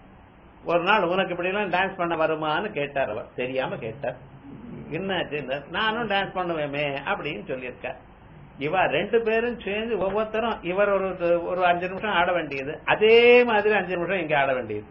ஒரு நாள் உனக்கு இப்படி எல்லாம் டான்ஸ் பண்ண வருமான்னு கேட்டார் அவர் தெரியாம கேட்டார் என்னாச்சு நானும் டான்ஸ் பண்ணுவேமே அப்படின்னு சொல்லியிருக்க இவ ரெண்டு பேரும் சேர்ந்து ஒவ்வொருத்தரும் இவர் ஒரு ஒரு அஞ்சு நிமிஷம் ஆட வேண்டியது அதே மாதிரி அஞ்சு நிமிஷம் இங்க ஆட வேண்டியது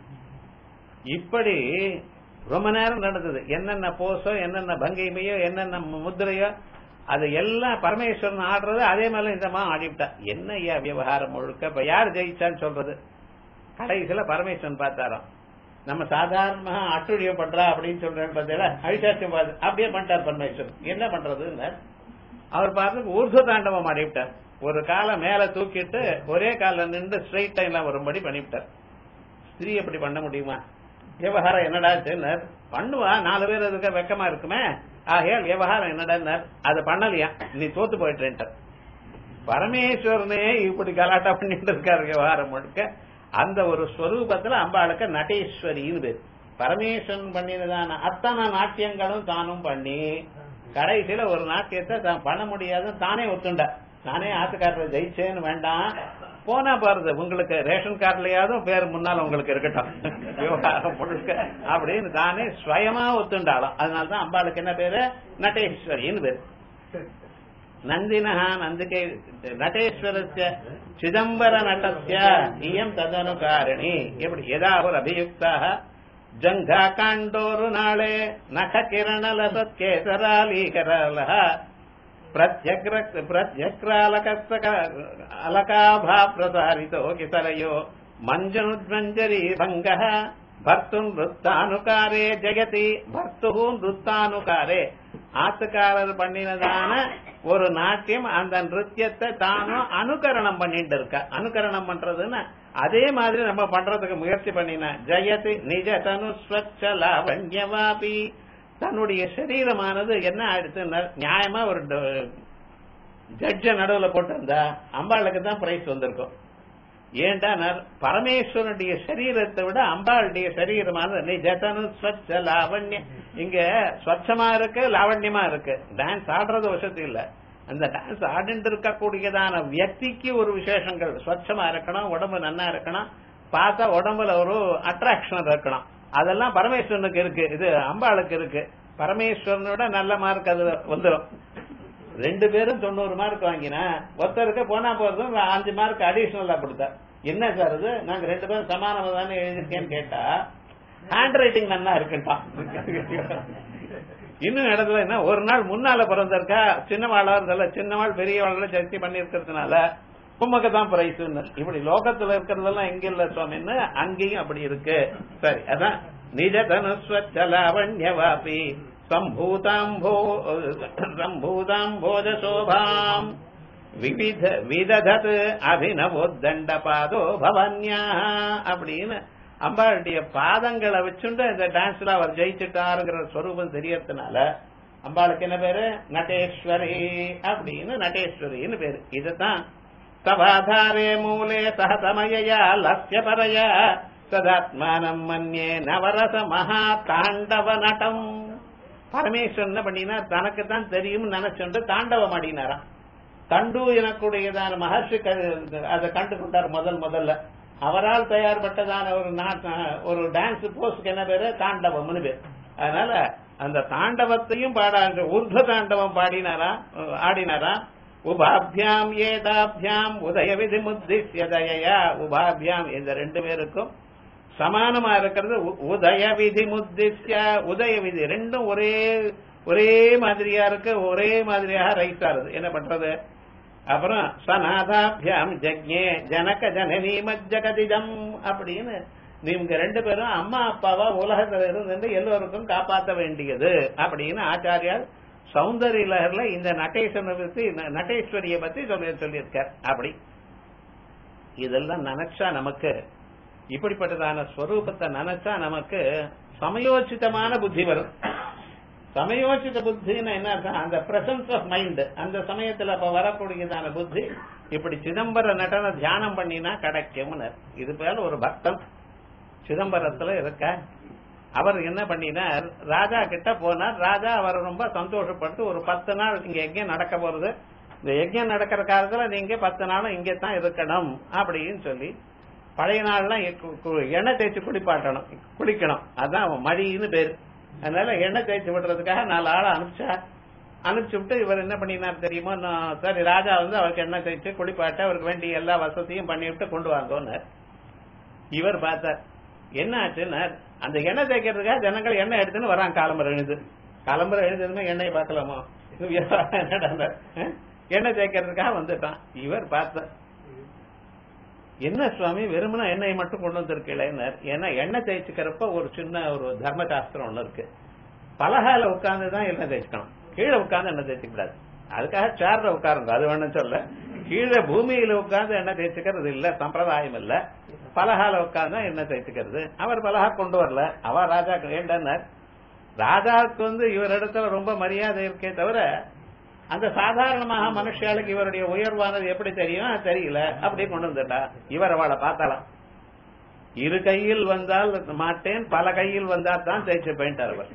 இப்படி ரொம்ப நேரம் நடந்தது என்னென்ன போஸோ என்னென்ன பங்கிமையோ என்னென்ன முத்திரையோ அது எல்லாம் பரமேஸ்வரன் ஆடுறது அதே மாதிரி இந்த மா ஆடிவிட்டா என்ன ஐயா விவகாரம் முழுக்க இப்ப யார் ஜெயிச்சான்னு சொல்றது கடைசியில பரமேஸ்வரன் பார்த்தாராம் நம்ம சாதாரணமா அட்டுழியம் பண்றா அப்படின்னு சொல்றேன் பார்த்தீங்களா அழிச்சாட்சியம் பார்த்து அப்படியே பண்ணிட்டார் பரமேஸ்வரன் என்ன பண்றதுன்னு அவர் பார்த்து ஊர்துவ தாண்டவம் ஆடிவிட்டார் ஒரு காலை மேல தூக்கிட்டு ஒரே கால நின்று ஸ்ட்ரைட் லைன்ல வரும்படி பண்ணிவிட்டார் ஸ்திரீ அப்படி பண்ண முடியுமா விவகாரம் என்னடா பண்ணுவா நாலு பேர் இருக்க வெக்கமா இருக்குமே ஆகையால் விவகாரம் என்னடா அது பண்ணலையா நீ தோத்து போயிட்டேன்ட்ட பரமேஸ்வரனே இப்படி கலாட்டா பண்ணிட்டு இருக்காரு விவகாரம் முழுக்க அந்த ஒரு ஸ்வரூபத்துல அம்பாளுக்கு நடேஸ்வரின்னு பேர் பரமேஸ்வரன் பண்ணினதான அத்தனை நாட்டியங்களும் தானும் பண்ணி கடைசியில ஒரு நாட்டியத்தை தான் பண்ண முடியாது தானே ஒத்துண்டா நானே ஆத்துக்காரரை ஜெயிச்சேன்னு வேண்டாம் போனா பாருது உங்களுக்கு ரேஷன் கார்டுலயாவது பேர் முன்னால உங்களுக்கு இருக்கட்டும் விவகாரம் முழுக்க அப்படின்னு தானே ஸ்வயமா ஒத்துண்டாலும் அதனாலதான் அம்பாளுக்கு என்ன பேரு நடேஸ்வரின்னு பேரு நந்தினஹ நந்திகை நடேஸ்வரஸ்ய சிதம்பர நடஸ்ய இயம் ததனுகாரிணி எப்படி ஏதாவது அபியுக்தாக ஜங்கா காண்டோரு நாளே நக கிரணல சத்கேசராலீகரல பிரத்யக்ர பிரத்யக்ராலகஸ்தக அலகாபா பிரசாரிதோ கிசரயோ மஞ்சனுஜ்மஞ்சரி பங்க பர்த்து நிருத்தானுகாரே ஜெகதி பர்த்து நிருத்தானுகாரே ஆத்துக்காரர் பண்ணினதான ஒரு நாட்டியம் அந்த நிருத்தியத்தை தானும் அனுகரணம் பண்ணிட்டு இருக்க அனுகரணம் பண்றதுன்னா அதே மாதிரி நம்ம பண்றதுக்கு முயற்சி பண்ணின ஜெயதி நிஜ தனு ஸ்வச்ச லாவண்யவாபி தன்னுடைய சரீரமானது என்ன ஆயிடுச்சு நியாயமா ஒரு ஜட்ஜ நடுவுல போட்டிருந்தா அம்பாளுக்கு தான் பிரைஸ் வந்திருக்கும் ஏன்டா பரமேஸ்வரனுடைய சரீரத்தை விட அம்பாளுடைய சரீரமான நிஜதனு ஸ்வச்ச லாவண்யம் இங்க ஸ்வச்சமா இருக்கு லாவண்யமா இருக்கு டான்ஸ் ஆடுறது வசதி இல்ல அந்த டான்ஸ் ஆடிட்டு இருக்கக்கூடியதான வியக்திக்கு ஒரு விசேஷங்கள் ஸ்வச்சமா இருக்கணும் உடம்பு நன்னா இருக்கணும் பார்த்தா உடம்புல ஒரு அட்ராக்ஷன் இருக்கணும் அதெல்லாம் பரமேஸ்வரனுக்கு இருக்கு இது அம்பாளுக்கு இருக்கு பரமேஸ்வரனோட நல்ல மார்க் அது வந்துடும் ரெண்டு பேரும் தொண்ணூறு மார்க் வாங்கினா ஒருத்தருக்கு போனா போறதும் அஞ்சு மார்க் அடிஷனலா கொடுத்தா என்ன சார் இது நாங்க ரெண்டு பேரும் சமானமா தானே எழுதிருக்கேன்னு கேட்டா ஹேண்ட் ரைட்டிங் நல்லா இருக்குட்டான் இன்னும் இடத்துல என்ன ஒரு நாள் முன்னால பிறந்திருக்கா சின்னவாளா இருந்தால சின்னவாள் பெரியவாள் ஜட்சி பண்ணி இருக்கிறதுனால உமக்கு தான் பிரைஸ் இப்படி லோகத்துல இருக்கிறதெல்லாம் எங்க இல்ல சுவாமின்னு அங்கேயும் அப்படி இருக்கு சரி அதான் நிஜ தனுஸ்வச்சலாவண்யவாபி சம்பூதாம்போ சம்பூதாம்போஜ சோபாம் விவித விததத் அபினவோத்தண்ட பாதோ பவன்யா அப்படின்னு அம்பாளுடைய பாதங்களை வச்சுண்டு இந்த டான்ஸ்ல அவர் ஜெயிச்சுட்டாருங்கிற ஸ்வரூபம் தெரியறதுனால அம்பாளுக்கு என்ன பேரு நடேஸ்வரி அப்படின்னு நடேஸ்வரின்னு பேரு இதுதான் சபாதாரே மூலே சகதமயா லட்சிய பரய சதாத்மானம் மன்யே நவரச மகா தாண்டவ நடம் பரமேஸ்வரன் என்ன பண்ணினா தனக்கு தான் தெரியும் நினைச்சுண்டு தாண்டவம் ஆடினாராம் தண்டு எனக்கூடியதான மகர்ஷி அதை கண்டு கொண்டார் முதல் முதல்ல அவரால் தயார்பட்டதான ஒரு ஒரு டான்ஸ் போஸ்க்கு என்ன பேரு தாண்டவம்னு பேர் அதனால அந்த தாண்டவத்தையும் பாடா உர்த தாண்டவம் பாடினாரா ஆடினாரா உபாபியாம் ஏதாபியாம் உதய விதி முத்திய தயா உபாபியாம் இந்த ரெண்டு பேருக்கும் சமானமா இருக்கிறது உதய விதி முத்திய உதய விதி ரெண்டும் ஒரே ஒரே மாதிரியா இருக்கு ஒரே மாதிரியாக ரைட் ஆகுது என்ன பண்றது அப்புறம் சநாதாபியாம் ஜக்ஞே ஜனக ஜனனி மஜ்ஜகதிதம் அப்படின்னு நீங்க ரெண்டு பேரும் அம்மா அப்பாவா உலகத்துல இருந்து எல்லோருக்கும் காப்பாற்ற வேண்டியது அப்படின்னு ஆச்சாரியார் சௌந்தரிய லகர்ல இந்த நடேசனை பத்தி நடேஸ்வரிய பத்தி சொல்லி சொல்லியிருக்கார் அப்படி இதெல்லாம் நினைச்சா நமக்கு இப்படிப்பட்டதான ஸ்வரூபத்தை நினைச்சா நமக்கு சமயோசிதமான புத்தி வரும் சமயோசித புத்தின்னு என்ன அர்த்தம் அந்த பிரசன்ஸ் ஆஃப் மைண்ட் அந்த சமயத்துல அப்ப வரக்கூடியதான புத்தி இப்படி சிதம்பர நடன தியானம் பண்ணினா கிடைக்கும்னு இது போல ஒரு பக்தன் சிதம்பரத்துல இருக்க அவர் என்ன பண்ணினார் ராஜா கிட்ட போனார் ராஜா அவரை ரொம்ப சந்தோஷப்பட்டு ஒரு பத்து நாள் இங்க யஜ்யம் நடக்க போறது இந்த யஜ்யம் நடக்கிற காலத்துல நீங்க பத்து நாளும் இங்கே தான் இருக்கணும் அப்படின்னு சொல்லி பழைய நாள்லாம் எண்ணெய் தேய்ச்சி குளிப்பாட்டணும் குளிக்கணும் அதான் மடின்னு பேரு அதனால எண்ணெய் தேய்ச்சி விடுறதுக்காக நாலு ஆளை அனுப்பிச்சா அனுப்பிச்சு விட்டு இவர் என்ன பண்ணினார் தெரியுமா சரி ராஜா வந்து அவருக்கு எண்ணெய் தேய்ச்சி குளிப்பாட்ட அவருக்கு வேண்டிய எல்லா வசதியும் பண்ணி விட்டு கொண்டு வாங்கன்னு இவர் பார்த்தார் என்ன ஆச்சுன்னா அந்த எண்ணெய் தேய்க்கிறதுக்காக ஜனங்கள் எண்ணெய் எடுத்துன்னு வராங்க காலம்பரம் எழுது காலம்பரம் எழுதுமே எண்ணெய் பார்க்கலாமா எண்ணெய் தேய்க்கிறதுக்காக வந்துட்டான் இவர் பார்த்தார் என்ன சுவாமி வெறுமனா எண்ணெய் மட்டும் கொண்டு வந்திருக்கீங்களேன்னு ஏன்னா எண்ணெய் தேய்ச்சிக்கிறப்ப ஒரு சின்ன ஒரு தர்ம சாஸ்திரம் ஒண்ணு இருக்கு பலகால உட்கார்ந்து தான் எண்ணெய் தேய்ச்சிக்கணும் கீழே உட்கார்ந்து எண்ணெய் தேய்ச்சிக்க கூடாது அதுக்காக சேர்ல உட்காருங்க அது வேணும் சொல்ல கீழே பூமியில உட்கார்ந்து எண்ணெய் தேய்ச்சிக்கிறது இல்ல சம்பிரதாயம் இல்ல பலகால உட்கார்ந்து எண்ணெய் தேய்ச்சிக்கிறது அவர் பலகா கொண்டு வரல அவர் ராஜா ஏண்டனர் ராஜாவுக்கு வந்து இவர் இடத்துல ரொம்ப மரியாதை இருக்கே தவிர அந்த சாதாரணமாக மனுஷாளுக்கு இவருடைய உயர்வானது எப்படி தெரியும் அது தெரியல அப்படியே கொண்டு வந்துட்டா இவர் அவளை பார்த்தாலாம் இரு கையில் வந்தால் மாட்டேன் பல கையில் வந்தால் தான் தேய்ச்சி போயிட்டார் அவர்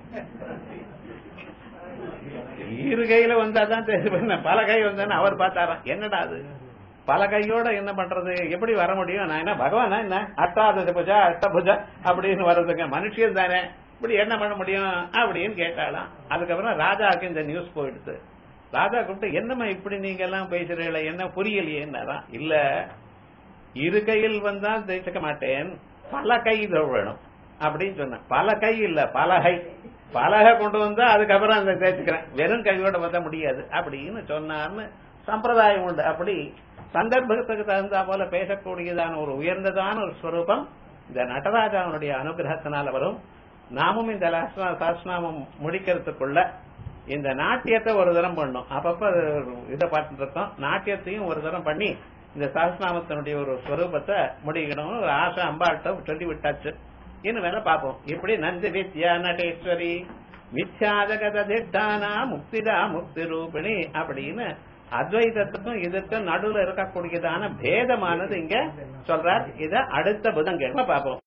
இரு கையில வந்தா தான் தேய்ச்சி போயிட்ட பல கை வந்தான்னு அவர் பார்த்தாராம் என்னடா அது பல கையோட என்ன பண்றது எப்படி வர முடியும் நான் என்ன பகவானா என்ன அஷ்டாதச புஜா அஷ்டபுஜா அப்படின்னு வர்றதுங்க மனுஷன் தானே இப்படி என்ன பண்ண முடியும் அப்படின்னு கேட்டாலாம் அதுக்கப்புறம் ராஜாவுக்கு இந்த நியூஸ் போயிடுது ராஜா கூப்பிட்டு என்னம்மா இப்படி நீங்க எல்லாம் பேசுறீங்கள என்ன புரியலையேன்னாராம் இல்ல இரு கையில் வந்தால் தேய்ச்சிக்க மாட்டேன் பல கை வேணும் அப்படின்னு சொன்னேன் பல கை இல்ல பலகை பலகை கொண்டு வந்தா அதுக்கப்புறம் அந்த தேய்ச்சிக்கிறேன் வெறும் கையோட வந்த முடியாது அப்படின்னு சொன்னார்னு சம்பிரதாயம் உண்டு அப்படி சந்தர்ப்பத்துக்கு தகுந்தா போல பேசக்கூடியதான ஒரு உயர்ந்ததான ஒரு ஸ்வரூபம் இந்த நடராஜாவுடைய அனுகிரகத்தினால வரும் நாமும் இந்த சாஸ்நாமம் முடிக்கிறதுக்குள்ள இந்த நாட்டியத்தை ஒரு தரம் பண்ணும் அப்பப்ப இதை பார்த்துட்டு இருக்கோம் நாட்டியத்தையும் ஒரு தரம் பண்ணி இந்த சஹஸ்நாமத்தினுடைய ஒரு ஸ்வரூபத்தை முடிக்கணும்னு ஒரு ஆசை அம்பாட்ட சொல்லி விட்டாச்சு இன்னும் வேலை பார்ப்போம் இப்படி நந்தி வித்யா நடேஸ்வரி மித்யாதகத திட்டானா முக்திதா முக்தி ரூபிணி அப்படின்னு அத்வைதத்துக்கும் இதுக்கும் நடுவில் இருக்கக்கூடியதான பேதமானது இங்க சொல்றார் இத அடுத்த புதன்கிழமை பார்ப்போம்